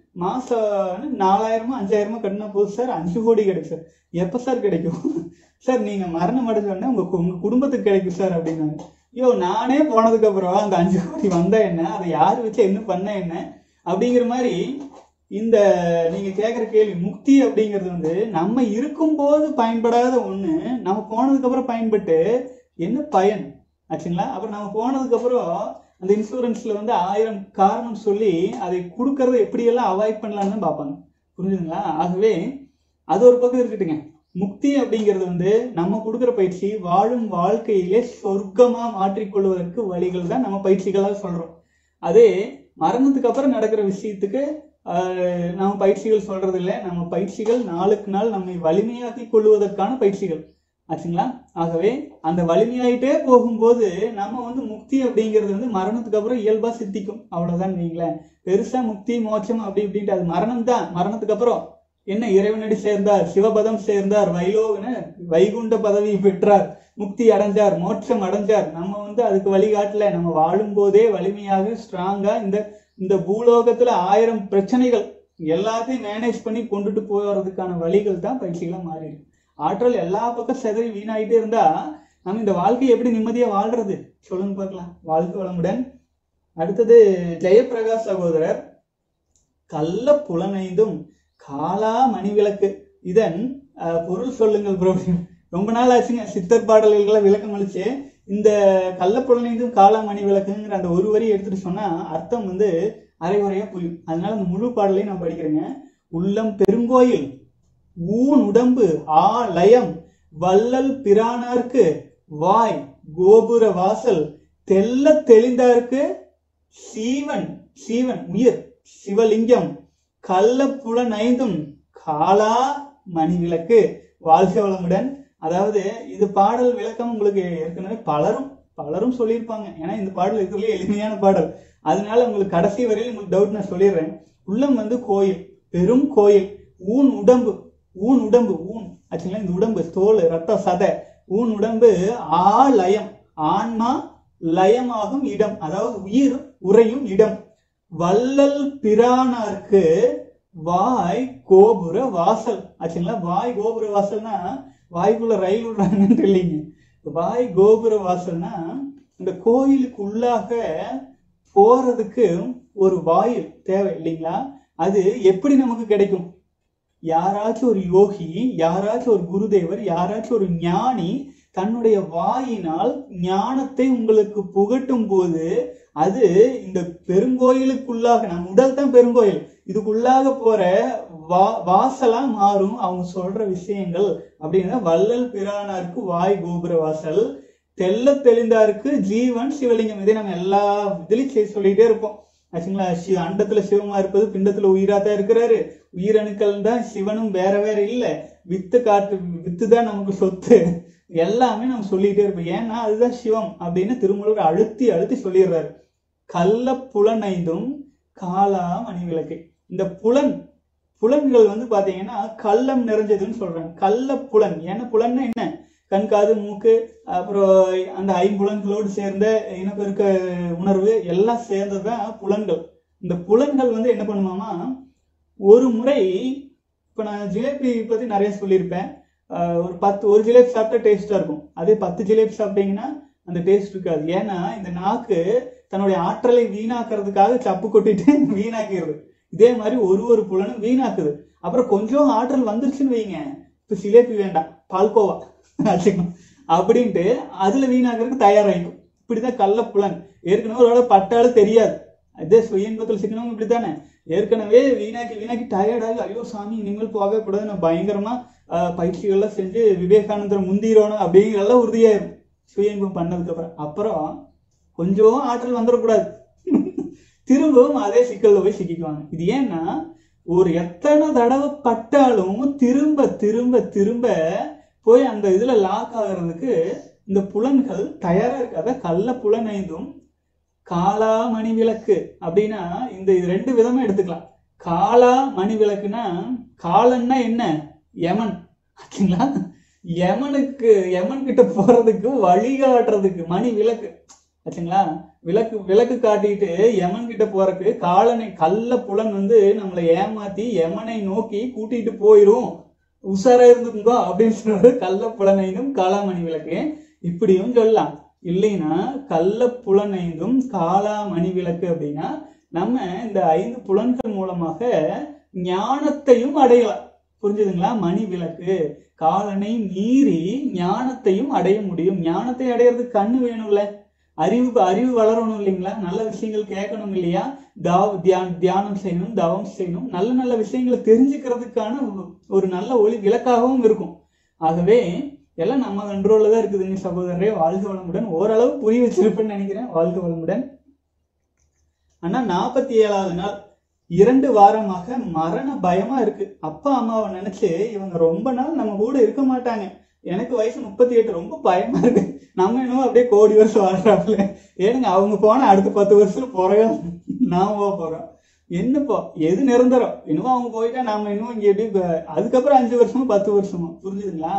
மாசம் நாலாயிரமா அஞ்சாயிரமா கட்டினா போதும் சார் அஞ்சு கோடி கிடைக்கும் சார் எப்ப சார் கிடைக்கும் சார் நீங்க மரணம் அடைஞ்ச உடனே உங்க கு- உங்க குடும்பத்துக்கு கிடைக்கும் சார் அப்படின்னாங்க ஐயோ நானே போனதுக்கு அப்புறம் அந்த அஞ்சு கோடி வந்தா என்ன அதை யார் வச்சு என்ன பண்ண என்ன அப்படிங்கிற மாதிரி இந்த நீங்க கேக்குற கேள்வி முக்தி அப்படிங்கிறது வந்து நம்ம இருக்கும்போது பயன்படாத ஒண்ணு நம்ம போனதுக்கு அப்புறம் பயன்பட்டு என்ன பயன் ஆச்சுங்களா அப்புறம் நம்ம போனதுக்கு அப்புறம் அந்த இன்சூரன்ஸ்ல வந்து ஆயிரம் காரணம் சொல்லி அதை கொடுக்கறத எப்படியெல்லாம் அவாய்ட் பண்ணலாம்னு தான் பார்ப்பாங்க புரிஞ்சுதுங்களா ஆகவே அது ஒரு பக்கம் இருக்கட்டுங்க முக்தி அப்படிங்கிறது வந்து நம்ம கொடுக்குற பயிற்சி வாழும் வாழ்க்கையிலே சொர்க்கமா மாற்றிக்கொள்வதற்கு வழிகள் தான் நம்ம பயிற்சிகளாக சொல்றோம் அதே மரணத்துக்கு அப்புறம் நடக்கிற விஷயத்துக்கு ஆஹ், நம்ம பயிற்சிகள் சொல்றது இல்லை நம்ம பயிற்சிகள் நாளுக்கு நாள் நம்மை வலிமையாக்கி கொள்வதற்கான பயிற்சிகள் ஆச்சுங்களா ஆகவே அந்த வலிமையாயிட்டே போகும்போது நம்ம வந்து முக்தி அப்படிங்கிறது வந்து மரணத்துக்கு அப்புறம் இயல்பா சித்திக்கும் அவ்வளவுதான் வைங்களேன் பெருசா முக்தி மோட்சம் அப்படி இப்படின்ட்டு அது மரணம் தான் மரணத்துக்கு அப்புறம் என்ன இறைவனடி சேர்ந்தார் சிவபதம் சேர்ந்தார் வைலோகன வைகுண்ட பதவி பெற்றார் முக்தி அடைஞ்சார் மோட்சம் அடைஞ்சார் நம்ம வந்து அதுக்கு வழிகாட்டல நம்ம வாழும் போதே வலிமையாக ஸ்ட்ராங்கா இந்த இந்த பூலோகத்துல ஆயிரம் பிரச்சனைகள் எல்லாத்தையும் மேனேஜ் பண்ணி கொண்டுட்டு போறதுக்கான வழிகள் தான் பயிற்சிகளா மாறி இருக்கு ஆற்றல் எல்லா பக்கம் செதறி வீணாயிட்டே இருந்தா நம்ம இந்த வாழ்க்கையை எப்படி நிம்மதியா வாழ்றது சொல்லுங்க பார்க்கலாம் வாழ்க்கை வளமுடன் அடுத்தது ஜெயபிரகாஷ் சகோதரர் கள்ள புலனைந்தும் காலா மணிவிளக்கு இதன் அஹ், பொருள் சொல்லுங்கள் ப்ரோ ரொம்ப நாள் ஆச்சுங்க சித்தர் பாடல்களை விளக்கம் அளிச்சு இந்த கள்ளப்புலனைந்தும் காலா மணி விளக்குங்கிற அந்த ஒரு வரி எடுத்துட்டு சொன்னா அர்த்தம் வந்து அரைகுறையா புரியும் அதனால அந்த முழு பாடலையும் நான் படிக்கிறேங்க உள்ளம் பெருங்கோயில் ஊன் உடம்பு ஆ லயம் வள்ளல் பிரானார்க்கு வாய் கோபுர வாசல் தெல்ல தெளிந்தார்க்கு சீவன் சீவன் உயிர் சிவலிங்கம் கள்ள புலனைந்தும் காலா மணி விளக்கு வாழ்க வளமுடன் அதாவது இது பாடல் விளக்கம் உங்களுக்கு ஏற்கனவே பலரும் பலரும் சொல்லியிருப்பாங்க ஏன்னா இந்த பாடல் இருக்கிறதுலே எளிமையான பாடல் அதனால உங்களுக்கு கடைசி வரையில் உங்களுக்கு டவுட் நான் சொல்லிடுறேன் உள்ளம் வந்து கோயில் பெரும் கோயில் ஊன் உடம்பு ஊன் உடம்பு ஊன் ஆக்சுவலா இந்த உடம்பு தோல் ரத்த சதை ஊன் உடம்பு ஆ லயம் ஆன்மா லயமாகும் இடம் அதாவது உயிர் உறையும் இடம் வள்ளல் பிரானார்க்கு வாய் கோபுர வாசல் ஆச்சுங்களா வாய் கோபுர வாசல்னா வாய்க்குள்ள ரயில் விடுறாங்கன்னு இல்லைங்க வாய் கோபுர வாசல்னா இந்த கோயிலுக்கு உள்ளாக போறதுக்கு ஒரு வாயில் தேவை இல்லைங்களா அது எப்படி நமக்கு கிடைக்கும் யாராச்சும் ஒரு யோகி யாராச்சும் ஒரு குருதேவர் யாராச்சும் ஒரு ஞானி தன்னுடைய வாயினால் ஞானத்தை உங்களுக்கு புகட்டும் போது அது இந்த பெருங்கோயிலுக்குள்ளாக நம் உடல் தான் பெருங்கோயில் இதுக்குள்ளாக போற வா வாசலா மாறும் அவங்க சொல்ற விஷயங்கள் அப்படின்னா வள்ளல் பிரானாருக்கு வாய் கோபுர வாசல் தெல்ல தெளிந்தாருக்கு ஜீவன் சிவலிங்கம் இதை நம்ம எல்லா இதுலயும் செய்~ சொல்லிட்டே இருப்போம் ஆச்சுங்களா சி அண்டத்துல சிவமா இருப்பது பிண்டத்துல உயிரா தான் இருக்கிறாரு உயிரணுக்கள் தான் சிவனும் வேற வேற இல்ல வித்து காட்டு வித்து தான் நமக்கு சொத்து எல்லாமே நம்ம சொல்லிட்டே இருப்போம் ஏன்னா அதுதான் சிவம் அப்படின்னு திருமூலர் அழுத்தி அழுத்தி சொல்லிடுறாரு கள்ள புலனைந்தும் காலா மணி விளக்கு இந்த புலன் புலன்கள் வந்து பாத்தீங்கன்னா கள்ளம் நிறைஞ்சதுன்னு சொல்றாங்க கள்ள புலன் ஏன்னா புலன்னா என்ன கண் காது மூக்கு அப்புறம் அந்த ஐம்புலன்களோடு சேர்ந்த இனப்பெருக்க உணர்வு எல்லாம் சேர்ந்ததுதான் புலன்கள் இந்த புலன்கள் வந்து என்ன பண்ணுமாமா ஒரு முறை இப்ப நான் ஜிலேபி பத்தி நிறைய சொல்லியிருப்பேன் ஆஹ் ஒரு பத்து ஒரு ஜிலேபி சாப்பிட்டா டேஸ்டா இருக்கும் அதே பத்து ஜிலேபி சாப்பிட்டீங்கன்னா அந்த டேஸ்ட் இருக்காது ஏன்னா இந்த நாக்கு தன்னுடைய ஆற்றலை வீணாக்குறதுக்காக சப்பு கொட்டிட்டு வீணாக்கிடுது இதே மாதிரி ஒரு ஒரு புலனும் வீணாக்குது அப்புறம் கொஞ்சம் ஆற்றல் வந்துருச்சுன்னு வைங்க இப்ப ஜிலேபி வேண்டாம் பால்கோவா வச்சுக்கணும். அப்படின்ட்டு அதுல வீணாக்குறதுக்கு தயாராகிக்கும் இப்படிதான் கள்ள புலன் ஏற்கனவே ஒரு பட்டாலும் தெரியாது அதே சுய இன்பத்தில் சிக்கனவும் இப்படித்தானே ஏற்கனவே வீணாக்கி வீணாக்கி டயர்டாகி ஐயோ சாமி இனிமேல் போகவே கூடாது நான் பயங்கரமா ஆஹ், பயிற்சிகள்லாம் செஞ்சு விவேகானந்தர் முந்திரோணும் அப்படிங்கிறதெல்லாம் உறுதியாயிரும் சுய இன்பம் பண்ணதுக்கு அப்புறம் அப்புறம் கொஞ்சம் ஆற்றல் வந்துடக்கூடாது திரும்பவும் அதே சிக்கல்ல போய் சிக்கிக்குவாங்க இது ஏன்னா ஒரு எத்தனை தடவை பட்டாலும் திரும்ப திரும்ப திரும்ப போய் அந்த இதுல லாக் ஆகுறதுக்கு இந்த புலன்கள் தயாரா இருக்காத கள்ள புலனைந்தும் காலா மணி விளக்கு அப்படின்னா இந்த இது ரெண்டு விதமா எடுத்துக்கலாம் காலா மணி விளக்குனா காலன்னா என்ன யமன் ஓகேங்களா யமனுக்கு யமன் கிட்ட போறதுக்கு வழிகாட்டுறதுக்கு மணி விளக்கு ஆச்சுங்களா விளக்கு விளக்கு காட்டிட்டு யமன் கிட்ட போறதுக்கு காலனை கள்ள புலன் வந்து நம்மளை ஏமாத்தி யமனை நோக்கி கூட்டிட்டு போயிரும் உஷாரா இருந்துக்குங்கோ அப்படின்னு சொல்றது கள்ள புலனைந்தும் காளாமணி விளக்கு இப்படியும் சொல்லலாம் இல்லைன்னா கள்ள புலனைந்தும் காளாமணி விளக்கு அப்படின்னா நம்ம இந்த ஐந்து புலன்கள் மூலமாக ஞானத்தையும் அடையலாம் புரிஞ்சுதுங்களா மணி விளக்கு காலனை மீறி ஞானத்தையும் அடைய முடியும் ஞானத்தை அடையிறதுக்கு கண்ணு வேணும்ல அறிவு அறிவு வளரணும் இல்லைங்களா நல்ல விஷயங்கள் கேட்கணும் இல்லையா தாவ தியான் தியானம் செய்யணும் தவம் செய்யணும் நல்ல நல்ல விஷயங்களை தெரிஞ்சுக்கிறதுக்கான ஒரு- ஒரு நல்ல ஒளி விளக்காகவும் இருக்கும் ஆகவே எல்லாம் நம்ம கண்ட்ரோல்ல தான் இருக்குதுங்க சகோதரரே வாழ்க வளமுடன் ஓரளவு புரிய வச்சிருப்பேன்னு நினைக்கிறேன் வாழ்க வளமுடன் ஆனா நாற்பத்தி ஏழாவது நாள் இரண்டு வாரமாக மரண பயமா இருக்கு அப்பா அம்மாவை நினைச்சு இவங்க ரொம்ப நாள் நம்ம கூட இருக்க மாட்டாங்க எனக்கு வயசு முப்பத்தி எட்டு ரொம்ப பயமா இருக்கு நம்ம என்னவோ அப்படியே கோடி வருஷம் வாழ்றாப்புல ஏனுங்க அவங்க போனா அடுத்த பத்து வருஷத்துல போறோம் நாம போக போறோம் என்னப்போ எது நிரந்தரம் இன்னும் அவங்க போயிட்டா நாம இன்னும் இங்க எப்படி ப- அதுக்கப்புறம் அஞ்சு வருஷமும் பத்து வருஷமும் புரிஞ்சுதுங்களா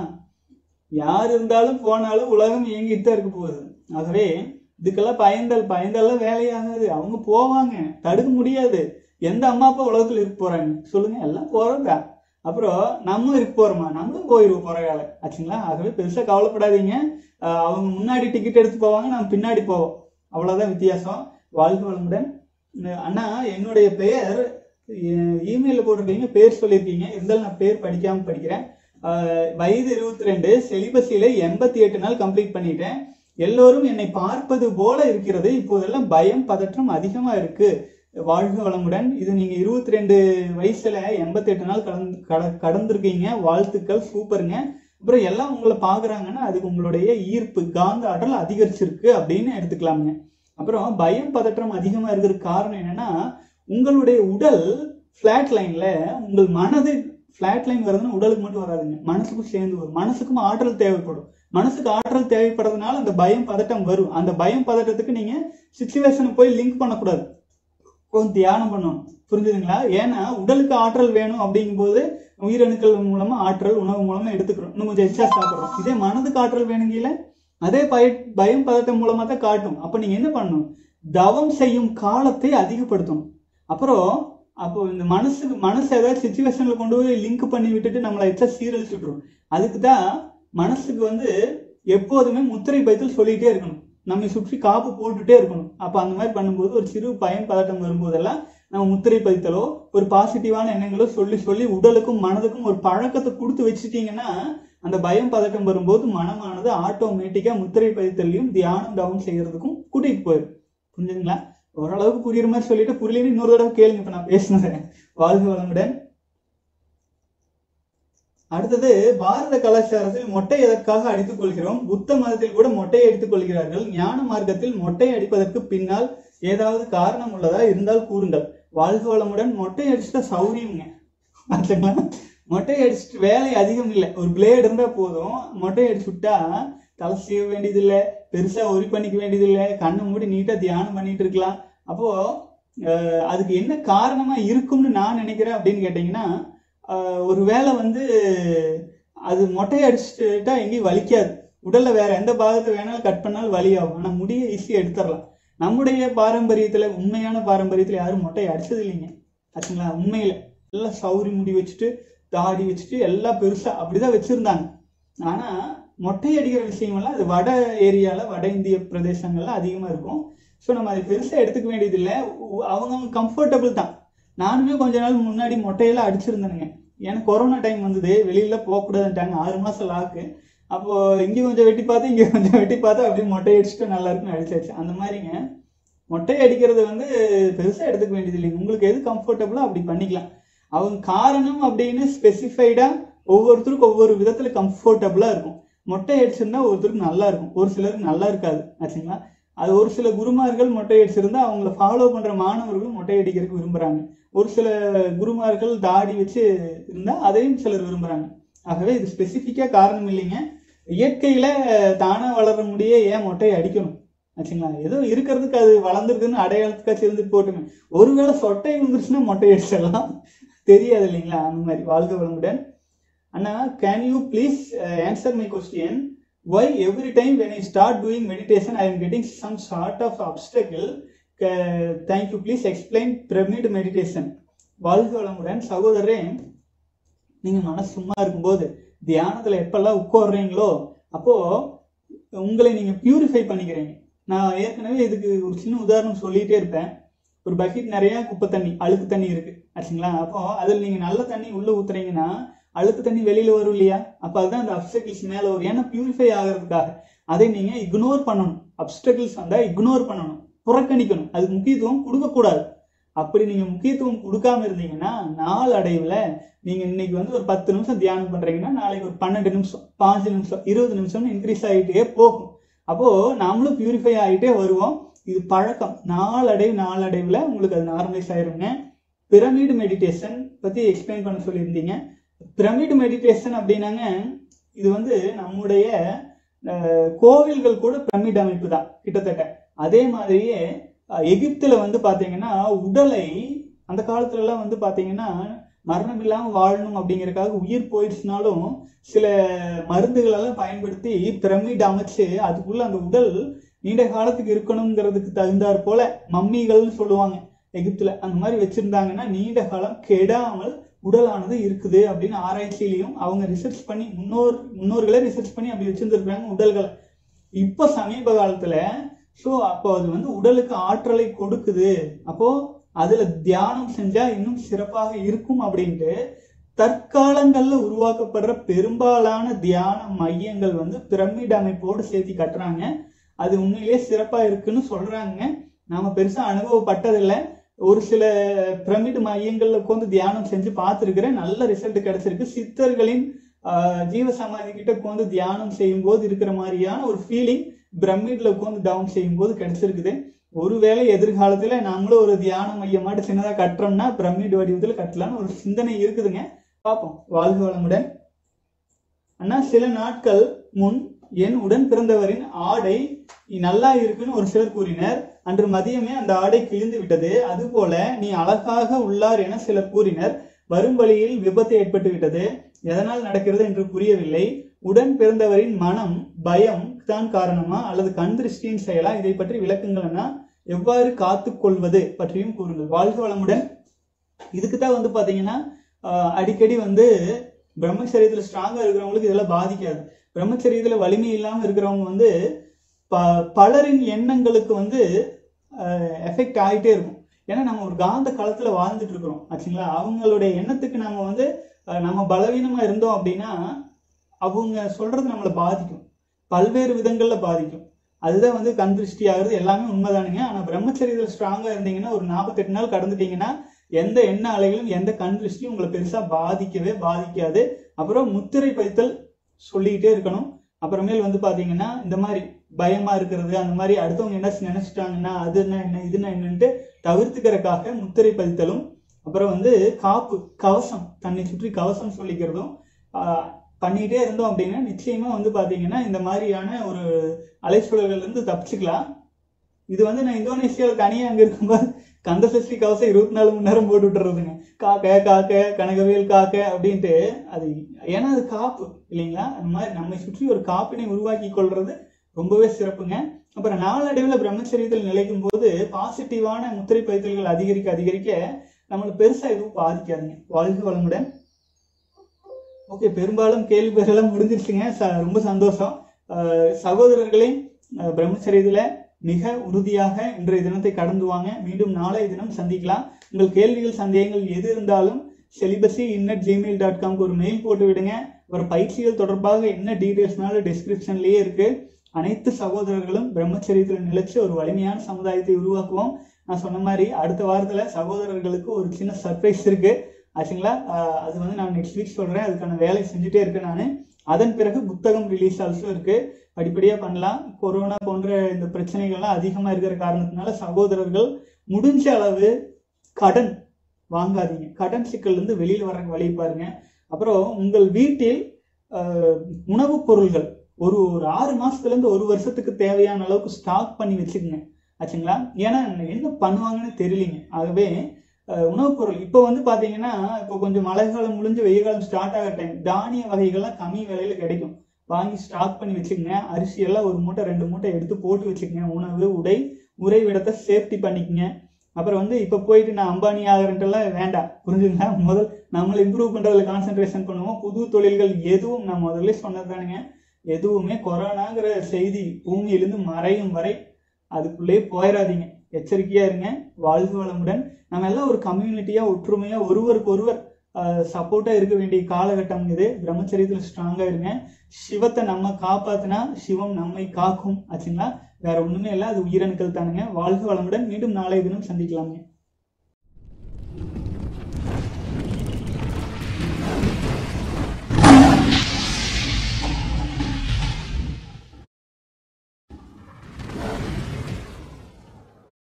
யார் இருந்தாலும் போனாலும் உலகம் இயங்கிட்டு தான் இருக்க போகுது ஆகவே இதுக்கெல்லாம் பயந்தல் பயந்தெல்லாம் வேலையாகாது அவங்க போவாங்க தடுக்க முடியாது எந்த அம்மா அப்பா உலகத்துல இருக்க போறாங்க சொல்லுங்க எல்லாம் போறதா அப்புறம் நம்ம இருக்க போறோமா நம்மளும் போயிருவோம் போற வேலை ஆச்சுங்களா ஆகவே பெருசா கவலைப்படாதீங்க ஆஹ் அவங்க முன்னாடி டிக்கெட் எடுத்து போவாங்க நம்ம பின்னாடி போவோம் அவ்வளவுதான் வித்தியாசம் வாழ்க வளமுடன் அஹ் அண்ணா என்னுடைய பெயர் இமெயில போட்டிருக்கீங்க பேர் சொல்லியிருக்கீங்க இருந்தாலும் நான் பேர் படிக்காம படிக்கிறேன் ஆஹ் வயது இருபத்தி ரெண்டு செலிபஸில எண்பத்தி எட்டு நாள் கம்ப்ளீட் பண்ணிட்டேன் எல்லோரும் என்னை பார்ப்பது போல இருக்கிறது இப்போதெல்லாம் பயம் பதற்றம் அதிகமா இருக்கு வாழ்க வளமுடன் இது நீங்க இருபத்தி ரெண்டு வயசுல எண்பத்தி எட்டு நாள் கடந்து கட- கடந்திருக்கீங்க வாழ்த்துக்கள் சூப்பருங்க அப்புறம் எல்லாம் உங்களை பாக்குறாங்கன்னா அதுக்கு உங்களுடைய ஈர்ப்பு காந்த ஆற்றல் அதிகரிச்சிருக்கு அப்படின்னு எடுத்துக்கலாமுங்க அப்புறம் பயம் பதற்றம் அதிகமா இருக்கிறதுக்கு காரணம் என்னன்னா உங்களுடைய உடல் ஃபிளாட் லைன்ல உங்கள் மனது ஃபிளாட் லைன் வருதுன்னா உடலுக்கு மட்டும் வராதுங்க மனசுக்கும் சேர்ந்து வரும் மனசுக்கும் ஆற்றல் தேவைப்படும் மனசுக்கு ஆற்றல் தேவைப்படுறதுனால அந்த பயம் பதட்டம் வரும் அந்த பயம் பதட்டத்துக்கு நீங்க சுச்சுவேஷனை போய் லிங்க் பண்ணக்கூடாது கொஞ்சம் தியானம் பண்ணணும் புரிஞ்சுதுங்களா ஏன்னா உடலுக்கு ஆற்றல் வேணும் அப்படிங்கும்போது உயிரணுக்கள் மூலமா ஆற்றல் உணவு மூலமா எடுத்துக்கிறோம் இன்னும் கொஞ்சம் எக்ஸ்ட்ரா சாப்பிடுறோம் இதே மனதுக்கு ஆற்றல் வேணுங்கல அதே பய பயம் பதட்டம் மூலமா தான் காட்டும் அப்ப நீங்க என்ன பண்ணணும் தவம் செய்யும் காலத்தை அதிகப்படுத்தணும் அப்புறம் அப்போ இந்த மனசுக்கு மனசு ஏதாவது சுச்சுவேஷன்ல கொண்டு போய் லிங்க் பண்ணி விட்டுட்டு நம்மளை எச்சா சீரழிச்சு விட்டுரும் அதுக்கு தான் மனசுக்கு வந்து எப்போதுமே முத்திரை பயத்தில் சொல்லிட்டே இருக்கணும் நம்மை சுற்றி காப்பு போட்டுட்டே இருக்கணும் அப்ப அந்த மாதிரி பண்ணும்போது ஒரு சிறு பயம் பதட்டம் வரும்போதெல்லாம் நம்ம முத்திரை பதித்தலோ ஒரு பாசிட்டிவான எண்ணங்களோ சொல்லி சொல்லி உடலுக்கும் மனதுக்கும் ஒரு பழக்கத்தை கொடுத்து வச்சுட்டீங்கன்னா அந்த பயம் பதட்டம் வரும்போது மனமானது ஆட்டோமேட்டிக்கா முத்திரை பதித்தலையும் தியானம் டவுன் செய்யறதுக்கும் கூட்டிட்டு போயிடும் புரிஞ்சுதுங்களா ஓரளவுக்கு புரியுற மாதிரி சொல்லிட்டு புரியலன்னு இன்னொரு தடவை கேளுங்க இப்ப நான் பேசினதை வாழ்க வளமுடன் அடுத்தது பாரத கலாச்சாரத்தில் மொட்டை எதற்காக அடித்துக் கொள்கிறோம் புத்த மதத்தில் கூட மொட்டை அடித்துக் கொள்கிறார்கள் ஞான மார்க்கத்தில் மொட்டை அடிப்பதற்கு பின்னால் ஏதாவது காரணம் உள்ளதா இருந்தால் கூறுங்கள் வாழ்க வளமுடன் மொட்டை அடிச்சுட்டா சௌரியம்ங்க பார்த்தீங்களா மொட்டை அடிச்சுட்டு வேலை அதிகம் இல்லை ஒரு பிளேடு இருந்தா போதும் மொட்டை அடிச்சு விட்டா தலை சீவ வேண்டியது இல்லை பெருசா ஒரி பண்ணிக்க வேண்டியது இல்லை கண்ணை மூடி நீட்டா தியானம் பண்ணிட்டு இருக்கலாம் அப்போ அஹ், அதுக்கு என்ன காரணமா இருக்கும்னு நான் நினைக்கிறேன் அப்படின்னு கேட்டீங்கன்னா ஆஹ் ஒரு வேளை வந்து அது மொட்டை அடிச்சுட்டா எங்கேயும் வலிக்காது உடல்ல வேற எந்த பாகத்தை வேணாலும் கட் பண்ணாலும் வலியாகும் ஆனா முடிய ஈஸியா எடுத்துடலாம் நம்முடைய பாரம்பரியத்துல உண்மையான பாரம்பரியத்துல யாரும் மொட்டை அடிச்சது இல்லைங்க ஆச்சுங்களா உண்மையில எல்லாம் சௌரி முடி வச்சுட்டு தாடி வச்சுட்டு எல்லாம் பெருசா அப்படிதான் வச்சிருந்தாங்க ஆனா மொட்டை அடிக்கிற விஷயமெல்லாம் அது வட ஏரியால வட இந்திய பிரதேசங்கள்ல அதிகமா இருக்கும் ஸோ நம்ம அதை பெருசா எடுத்துக்க வேண்டியது இல்லை அவங்க கம்ஃபர்டபுள் தான் நானுமே கொஞ்ச நாள் முன்னாடி மொட்டையெல்லாம் அடிச்சிருந்தேனுங்க எனக்கு கொரோனா டைம் வந்தது வெளியில போகக்கூடாதுன்ட்டாங்க ஆறு மாசம் லாக்கு அப்போ இங்க கொஞ்சம் வெட்டி பார்த்து இங்க கொஞ்சம் வெட்டி பார்த்து அப்படியே மொட்டை அடிச்சுட்டு நல்லா இருக்குன்னு அடிச்சாச்சு அந்த மாதிரிங்க மொட்டை அடிக்கிறது வந்து பெருசா எடுத்துக்க வேண்டியது இல்லைங்க உங்களுக்கு எது கம்ஃபர்டபுளோ அப்படி பண்ணிக்கலாம் அவங்க காரணம் அப்படின்னு ஸ்பெசிஃபைடா ஒவ்வொருத்தருக்கும் ஒவ்வொரு விதத்துல கம்ஃபர்டபுளா இருக்கும் மொட்டை அடிச்சிருந்தா ஒருத்தருக்கு நல்லா இருக்கும் ஒரு சிலருக்கு நல்லா இருக்காது ஆச்சுங்களா அது ஒரு சில குருமார்கள் மொட்டை அடிச்சிருந்தா அவங்கள ஃபாலோ பண்ற மாணவர்களும் மொட்டை அடிக்கிறதுக்கு விரும்புறாங்க ஒரு சில குருமார்கள் தாடி வச்சு இருந்தா அதையும் சிலர் விரும்புறாங்க ஆகவே இது ஸ்பெசிஃபிக்கா காரணம் இல்லைங்க இயற்கையில தானா வளர முடிய ஏன் மொட்டையை அடிக்கணும் ஆச்சுங்களா ஏதோ இருக்கிறதுக்கு அது வளர்ந்துருக்குன்னு அடையாளத்துக்காச்சும் இருந்துட்டு போட்டுமே ஒருவேளை சொட்டை விழுந்துருச்சுன்னா மொட்டை அடிச்சிடலாம் தெரியாது இல்லைங்களா அந்த மாதிரி வாழ்க வளமுடன் அண்ணா can you please answer my question why every time when I start doing meditation I am getting some sort of obstacle uh, thank you please explain pyramid meditation வாழ்க வளமுடன் சகோதரரே நீங்க மனசு சும்மா இருக்கும்போது தியானத்துல எப்பெல்லாம் உட்கார்றீங்களோ அப்போ உங்களை நீங்க பியூரிஃபை பண்ணிக்கிறீங்க நான் ஏற்கனவே இதுக்கு ஒரு சின்ன உதாரணம் சொல்லிட்டே இருப்பேன் ஒரு பக்கெட் நிறைய குப்பை தண்ணி அழுக்கு தண்ணி இருக்கு ஆச்சுங்களா அப்போ அதில் நீங்க நல்ல தண்ணி உள்ள ஊத்துறீங்கன்னா அழுக்கு தண்ணி வெளியில வரும் இல்லையா அப்ப அதுதான் அந்த அப்டக்கிள்ஸ் மேல வரும் ஏன்னா பியூரிஃபை ஆகிறதுக்காக அதை நீங்க இக்னோர் பண்ணணும் அப்டக்கிள்ஸ் வந்தா இக்னோர் பண்ணணும் புறக்கணிக்கணும் அதுக்கு முக்கியத்துவம் கொடுக்க கூடாது அப்படி நீங்க முக்கியத்துவம் கொடுக்காம இருந்தீங்கன்னா நாள் அடைவுல நீங்க இன்னைக்கு வந்து ஒரு பத்து நிமிஷம் தியானம் பண்றீங்கன்னா நாளைக்கு ஒரு பன்னெண்டு நிமிஷம் பாஞ்சு நிமிஷம் இருபது நிமிஷம் இன்க்ரீஸ் ஆகிட்டே போகும் அப்போ நாமளும் பியூரிஃபை ஆகிட்டே வருவோம் இது பழக்கம் நாளடைவு நாளடைவுல உங்களுக்கு அது நார்மலைஸ் ஆயிருங்க பிரமிடு மெடிடேஷன் பத்தி எக்ஸ்பிளைன் பண்ண சொல்லியிருந்தீங்க பிரமிடு மெடிடேஷன் அப்படின்னாங்க இது வந்து நம்முடைய அஹ், கோவில்கள் கூட பிரமிட் அமைப்பு தான் கிட்டத்தட்ட அதே மாதிரியே அஹ், எகிப்துல வந்து பாத்தீங்கன்னா உடலை அந்த காலத்துல எல்லாம் வந்து பாத்தீங்கன்னா மரணம் இல்லாம வாழணும் அப்படிங்கறதுக்காக உயிர் போயிடுச்சுனாலும் சில மருந்துகள் எல்லாம் பயன்படுத்தி பிரமிட் அமைச்சு அதுக்குள்ள அந்த உடல் நீண்ட காலத்துக்கு இருக்கணுங்கிறதுக்கு தகுந்தாற் போல மம்மிகள்னு சொல்லுவாங்க எகிப்துல அந்த மாதிரி வச்சிருந்தாங்கன்னா நீண்ட காலம் கெடாமல் உடலானது இருக்குது அப்படின்னு ஆராய்ச்சியிலையும் அவங்க ரிசர்ச் பண்ணி முன்னோர் முன்னோர்களே ரிசர்ச் பண்ணி அப்படி வச்சிருந்துருக்காங்க உடல்களை இப்போ சமீப காலத்துல ஸோ அப்போ அது வந்து உடலுக்கு ஆற்றலை கொடுக்குது அப்போ அதுல தியானம் செஞ்சா இன்னும் சிறப்பாக இருக்கும் அப்படின்ட்டு தற்காலங்கள்ல உருவாக்கப்படுற பெரும்பாலான தியான மையங்கள் வந்து பிரமிட் அமைப்போடு சேர்த்து கட்டுறாங்க அது உண்மையிலேயே சிறப்பா இருக்குன்னு சொல்றாங்க நாம பெருசா அனுபவப்பட்டதில்லை ஒரு சில பிரமிட் மையங்கள்ல உட்காந்து தியானம் செஞ்சு பார்த்துருக்கிறேன் நல்ல ரிசல்ட் கிடைச்சிருக்கு சித்தர்களின் ஆஹ், ஜீவ சமாதி கிட்ட உட்காந்து தியானம் செய்யும் போது இருக்கிற மாதிரியான ஒரு ஃபீலிங் பிரமிட்ல உட்காந்து டவுன் செய்யும் போது கிடைச்சிருக்குது ஒருவேளை எதிர்காலத்துல நாமளும் ஒரு தியான மையமாட்டு சின்னதா கட்டுறோம்னா பிரமிட் வடிவத்துல கட்டலாம்னு ஒரு சிந்தனை இருக்குதுங்க பார்ப்போம் வாழ்க வளமுடன் அண்ணா சில நாட்கள் முன் என் உடன் பிறந்தவரின் ஆடை நல்லா இருக்குன்னு ஒரு சிலர் கூறினர் அன்று மதியமே அந்த ஆடை கிழிந்து விட்டது அதுபோல நீ அழகாக உள்ளார் என சிலர் கூறினர் வரும் வழியில் விபத்து ஏற்பட்டு விட்டது எதனால் நடக்கிறது என்று புரியவில்லை உடன் பிறந்தவரின் மனம் பயம் தான் காரணமா அல்லது கண் திருஷ்டியின் செயலா இதை பற்றி விளக்குங்கள்னா எவ்வாறு காத்துக் கொள்வது பற்றியும் கூறுங்கள் வாழ்க வளமுடன் இதுக்கு தான் வந்து பாத்தீங்கன்னா ஆஹ், அடிக்கடி வந்து பிரம்மச்சரியத்துல ஸ்ட்ராங்கா இருக்கிறவங்களுக்கு இதெல்லாம் பாதிக்காது பிரம்மச்சரியத்துல வலிமை இல்லாம இருக்கிறவங்க வந்து ப பலரின் எண்ணங்களுக்கு வந்து எஃபெக்ட் ஆகிட்டே இருக்கும் ஏன்னா நம்ம ஒரு காந்த காலத்துல வாழ்ந்துட்டு இருக்கிறோம் ஆச்சுங்களா அவங்களுடைய எண்ணத்துக்கு நம்ம வந்து அஹ், நம்ம பலவீனமா இருந்தோம் அப்படின்னா அவங்க சொல்றது நம்மளை பாதிக்கும் பல்வேறு விதங்கள்ல பாதிக்கும் அதுதான் வந்து கண் திருஷ்டி ஆகுறது எல்லாமே உண்மைதானுங்க ஆனா பிரம்மச்சரியத்துல ஸ்ட்ராங்கா இருந்தீங்கன்னா ஒரு நாற்பத்தெட்டு நாள் கடந்துட்டீங்கன்னா எந்த எண்ண அலைகளும் எந்த கண் திருஷ்டியும் உங்களை பெருசா பாதிக்கவே பாதிக்காது அப்புறம் முத்திரை பதித்தல் சொல்லிக்கிட்டே இருக்கணும் அப்புறமேல் வந்து பாத்தீங்கன்னா இந்த மாதிரி பயமா இருக்கிறது அந்த மாதிரி அடுத்தவங்க என்ன நினைச்சிட்டாங்கன்னா அது என்ன என்ன இதுன்னா என்னன்ட்டு தவிர்த்துக்கிறதுக்காக முத்திரை பதித்தலும் அப்புறம் வந்து காப்பு கவசம் தன்னை சுற்றி கவசம் சொல்லிக்கிறதும் ஆஹ், பண்ணிட்டே இருந்தோம் அப்படின்னா நிச்சயமா வந்து பாத்தீங்கன்னா இந்த மாதிரியான ஒரு அலைச்சூழல்கள் இருந்து தப்பிச்சுக்கலாம் இது வந்து நான் இந்தோனேஷியாவில் தனியாக அங்கே இருக்கும்போது கந்த சஷ்டி கவசம் இருபத்தி நாலு மணி நேரம் போட்டு விட்டுறதுங்க காக்க காக்க கனகவேல் காக்க அப்படின்ட்டு அது ஏன்னா அது காப்பு இல்லைங்களா அந்த மாதிரி நம்மை சுற்றி ஒரு காப்பினை உருவாக்கி கொள்றது ரொம்பவே சிறப்புங்க அப்புறம் நாளடைவில் பிரம்மச்சரியத்தில் நிலைக்கும் போது பாசிட்டிவான முத்திரை பதித்தல்கள் அதிகரிக்க அதிகரிக்க நம்மளை பெருசா எதுவும் பாதிக்காதுங்க வாழ்க வளமுடன் ஓகே பெரும்பாலும் கேள்விகளெல்லாம் முடிஞ்சிருச்சுங்க ச- ரொம்ப சந்தோஷம் அஹ் சகோதரர்களே அஹ் பிரம்மச்சரியத்துல மிக உறுதியாக இன்றைய தினத்தை கடந்து வாங்க மீண்டும் நாளைய தினம் சந்திக்கலாம் உங்கள் கேள்விகள் சந்தேகங்கள் எது இருந்தாலும் செலிபஸி இன்னட் ஜிமெயில் டாட் காம்க்கு ஒரு மெயில் போட்டு விடுங்க ஒரு பயிற்சிகள் தொடர்பாக என்ன டீட்டெயில்ஸ்னாலும் டிஸ்கிரிப்ஷன்லயே இருக்கு அனைத்து சகோதரர்களும் பிரம்மச்சரியத்தில் நிலைச்சு ஒரு வலிமையான சமுதாயத்தை உருவாக்குவோம் நான் சொன்ன மாதிரி அடுத்த வாரத்துல சகோதரர்களுக்கு ஒரு சின்ன சர்ப்ரைஸ் இருக்கு ஆச்சுங்களா ஆஹ் அது வந்து நான் நெக்ஸ்ட் வீக் சொல்றேன் அதுக்கான வேலை செஞ்சுட்டே இருக்கேன் நான் அதன் பிறகு புத்தகம் ரிலீஸ் ஆல்சோ இருக்கு படிப்படியா பண்ணலாம் கொரோனா போன்ற இந்த பிரச்சனைகள்லாம் அதிகமா இருக்கிற காரணத்தினால சகோதரர்கள் முடிஞ்ச அளவு கடன் வாங்காதீங்க கடன் சிக்கல்ல இருந்து வெளியில வர வழி பாருங்க அப்புறம் உங்கள் வீட்டில் ஆஹ், உணவுப் பொருள்கள் ஒரு ஒரு ஆறு மாசத்துல இருந்து ஒரு வருஷத்துக்கு தேவையான அளவுக்கு ஸ்டாக் பண்ணி வச்சுக்கோங்க ஆச்சுங்களா ஏன்னா என்ன பண்ணுவாங்கன்னு தெரியலீங்க ஆகவே அஹ், உணவுப் பொருள் இப்போ வந்து பாத்தீங்கன்னா இப்போ கொஞ்சம் மழை காலம் முடிஞ்சு வெயில் காலம் ஸ்டார்ட் ஆகிற டைம் தானிய வகைகள்லாம் கம்மி விலையில கிடைக்கும் வாங்கி ஸ்டாக் பண்ணி வச்சுக்கோங்க அரிசி எல்லாம் ஒரு மூட்டை ரெண்டு மூட்டை எடுத்து போட்டு வச்சுக்கோங்க உணவு உடை உறைவிடத்தை சேஃப்டி பண்ணிக்கங்க அப்புறம் வந்து இப்போ போயிட்டு நான் அம்பானி ஆகிறேன்ட்டுலாம் வேண்டாம் புரிஞ்சுங்களா முதல் நம்மளை இம்ப்ரூவ் பண்றதுல கான்சென்ட்ரேஷன் பண்ணுவோம் புது தொழில்கள் எதுவும் நான் முதல்ல சொன்னதுதானுங்க எதுவுமே கொரோனாங்கிற செய்தி பூமியிலிருந்து மறையும் வரை அதுக்குள்ளேயே போயிடாதீங்க எச்சரிக்கையா இருங்க வாழ்க வளமுடன் நம்ம எல்லாம் ஒரு கம்யூனிட்டியா ஒற்றுமையா ஒருவருக்கு ஒருவர் சப்போர்ட்டா இருக்க வேண்டிய காலகட்டம் இது பிரம்மச்சரியத்துல ஸ்ட்ராங்கா இருங்க சிவத்தை நம்ம காப்பாத்தினா சிவம் நம்மை காக்கும் ஆச்சுங்களா வேற ஒண்ணுமே இல்லை அது உயிரணுக்கள் தானுங்க வாழ்க வளமுடன் மீண்டும் நாளைய தினம் சந்திக்கலாங்க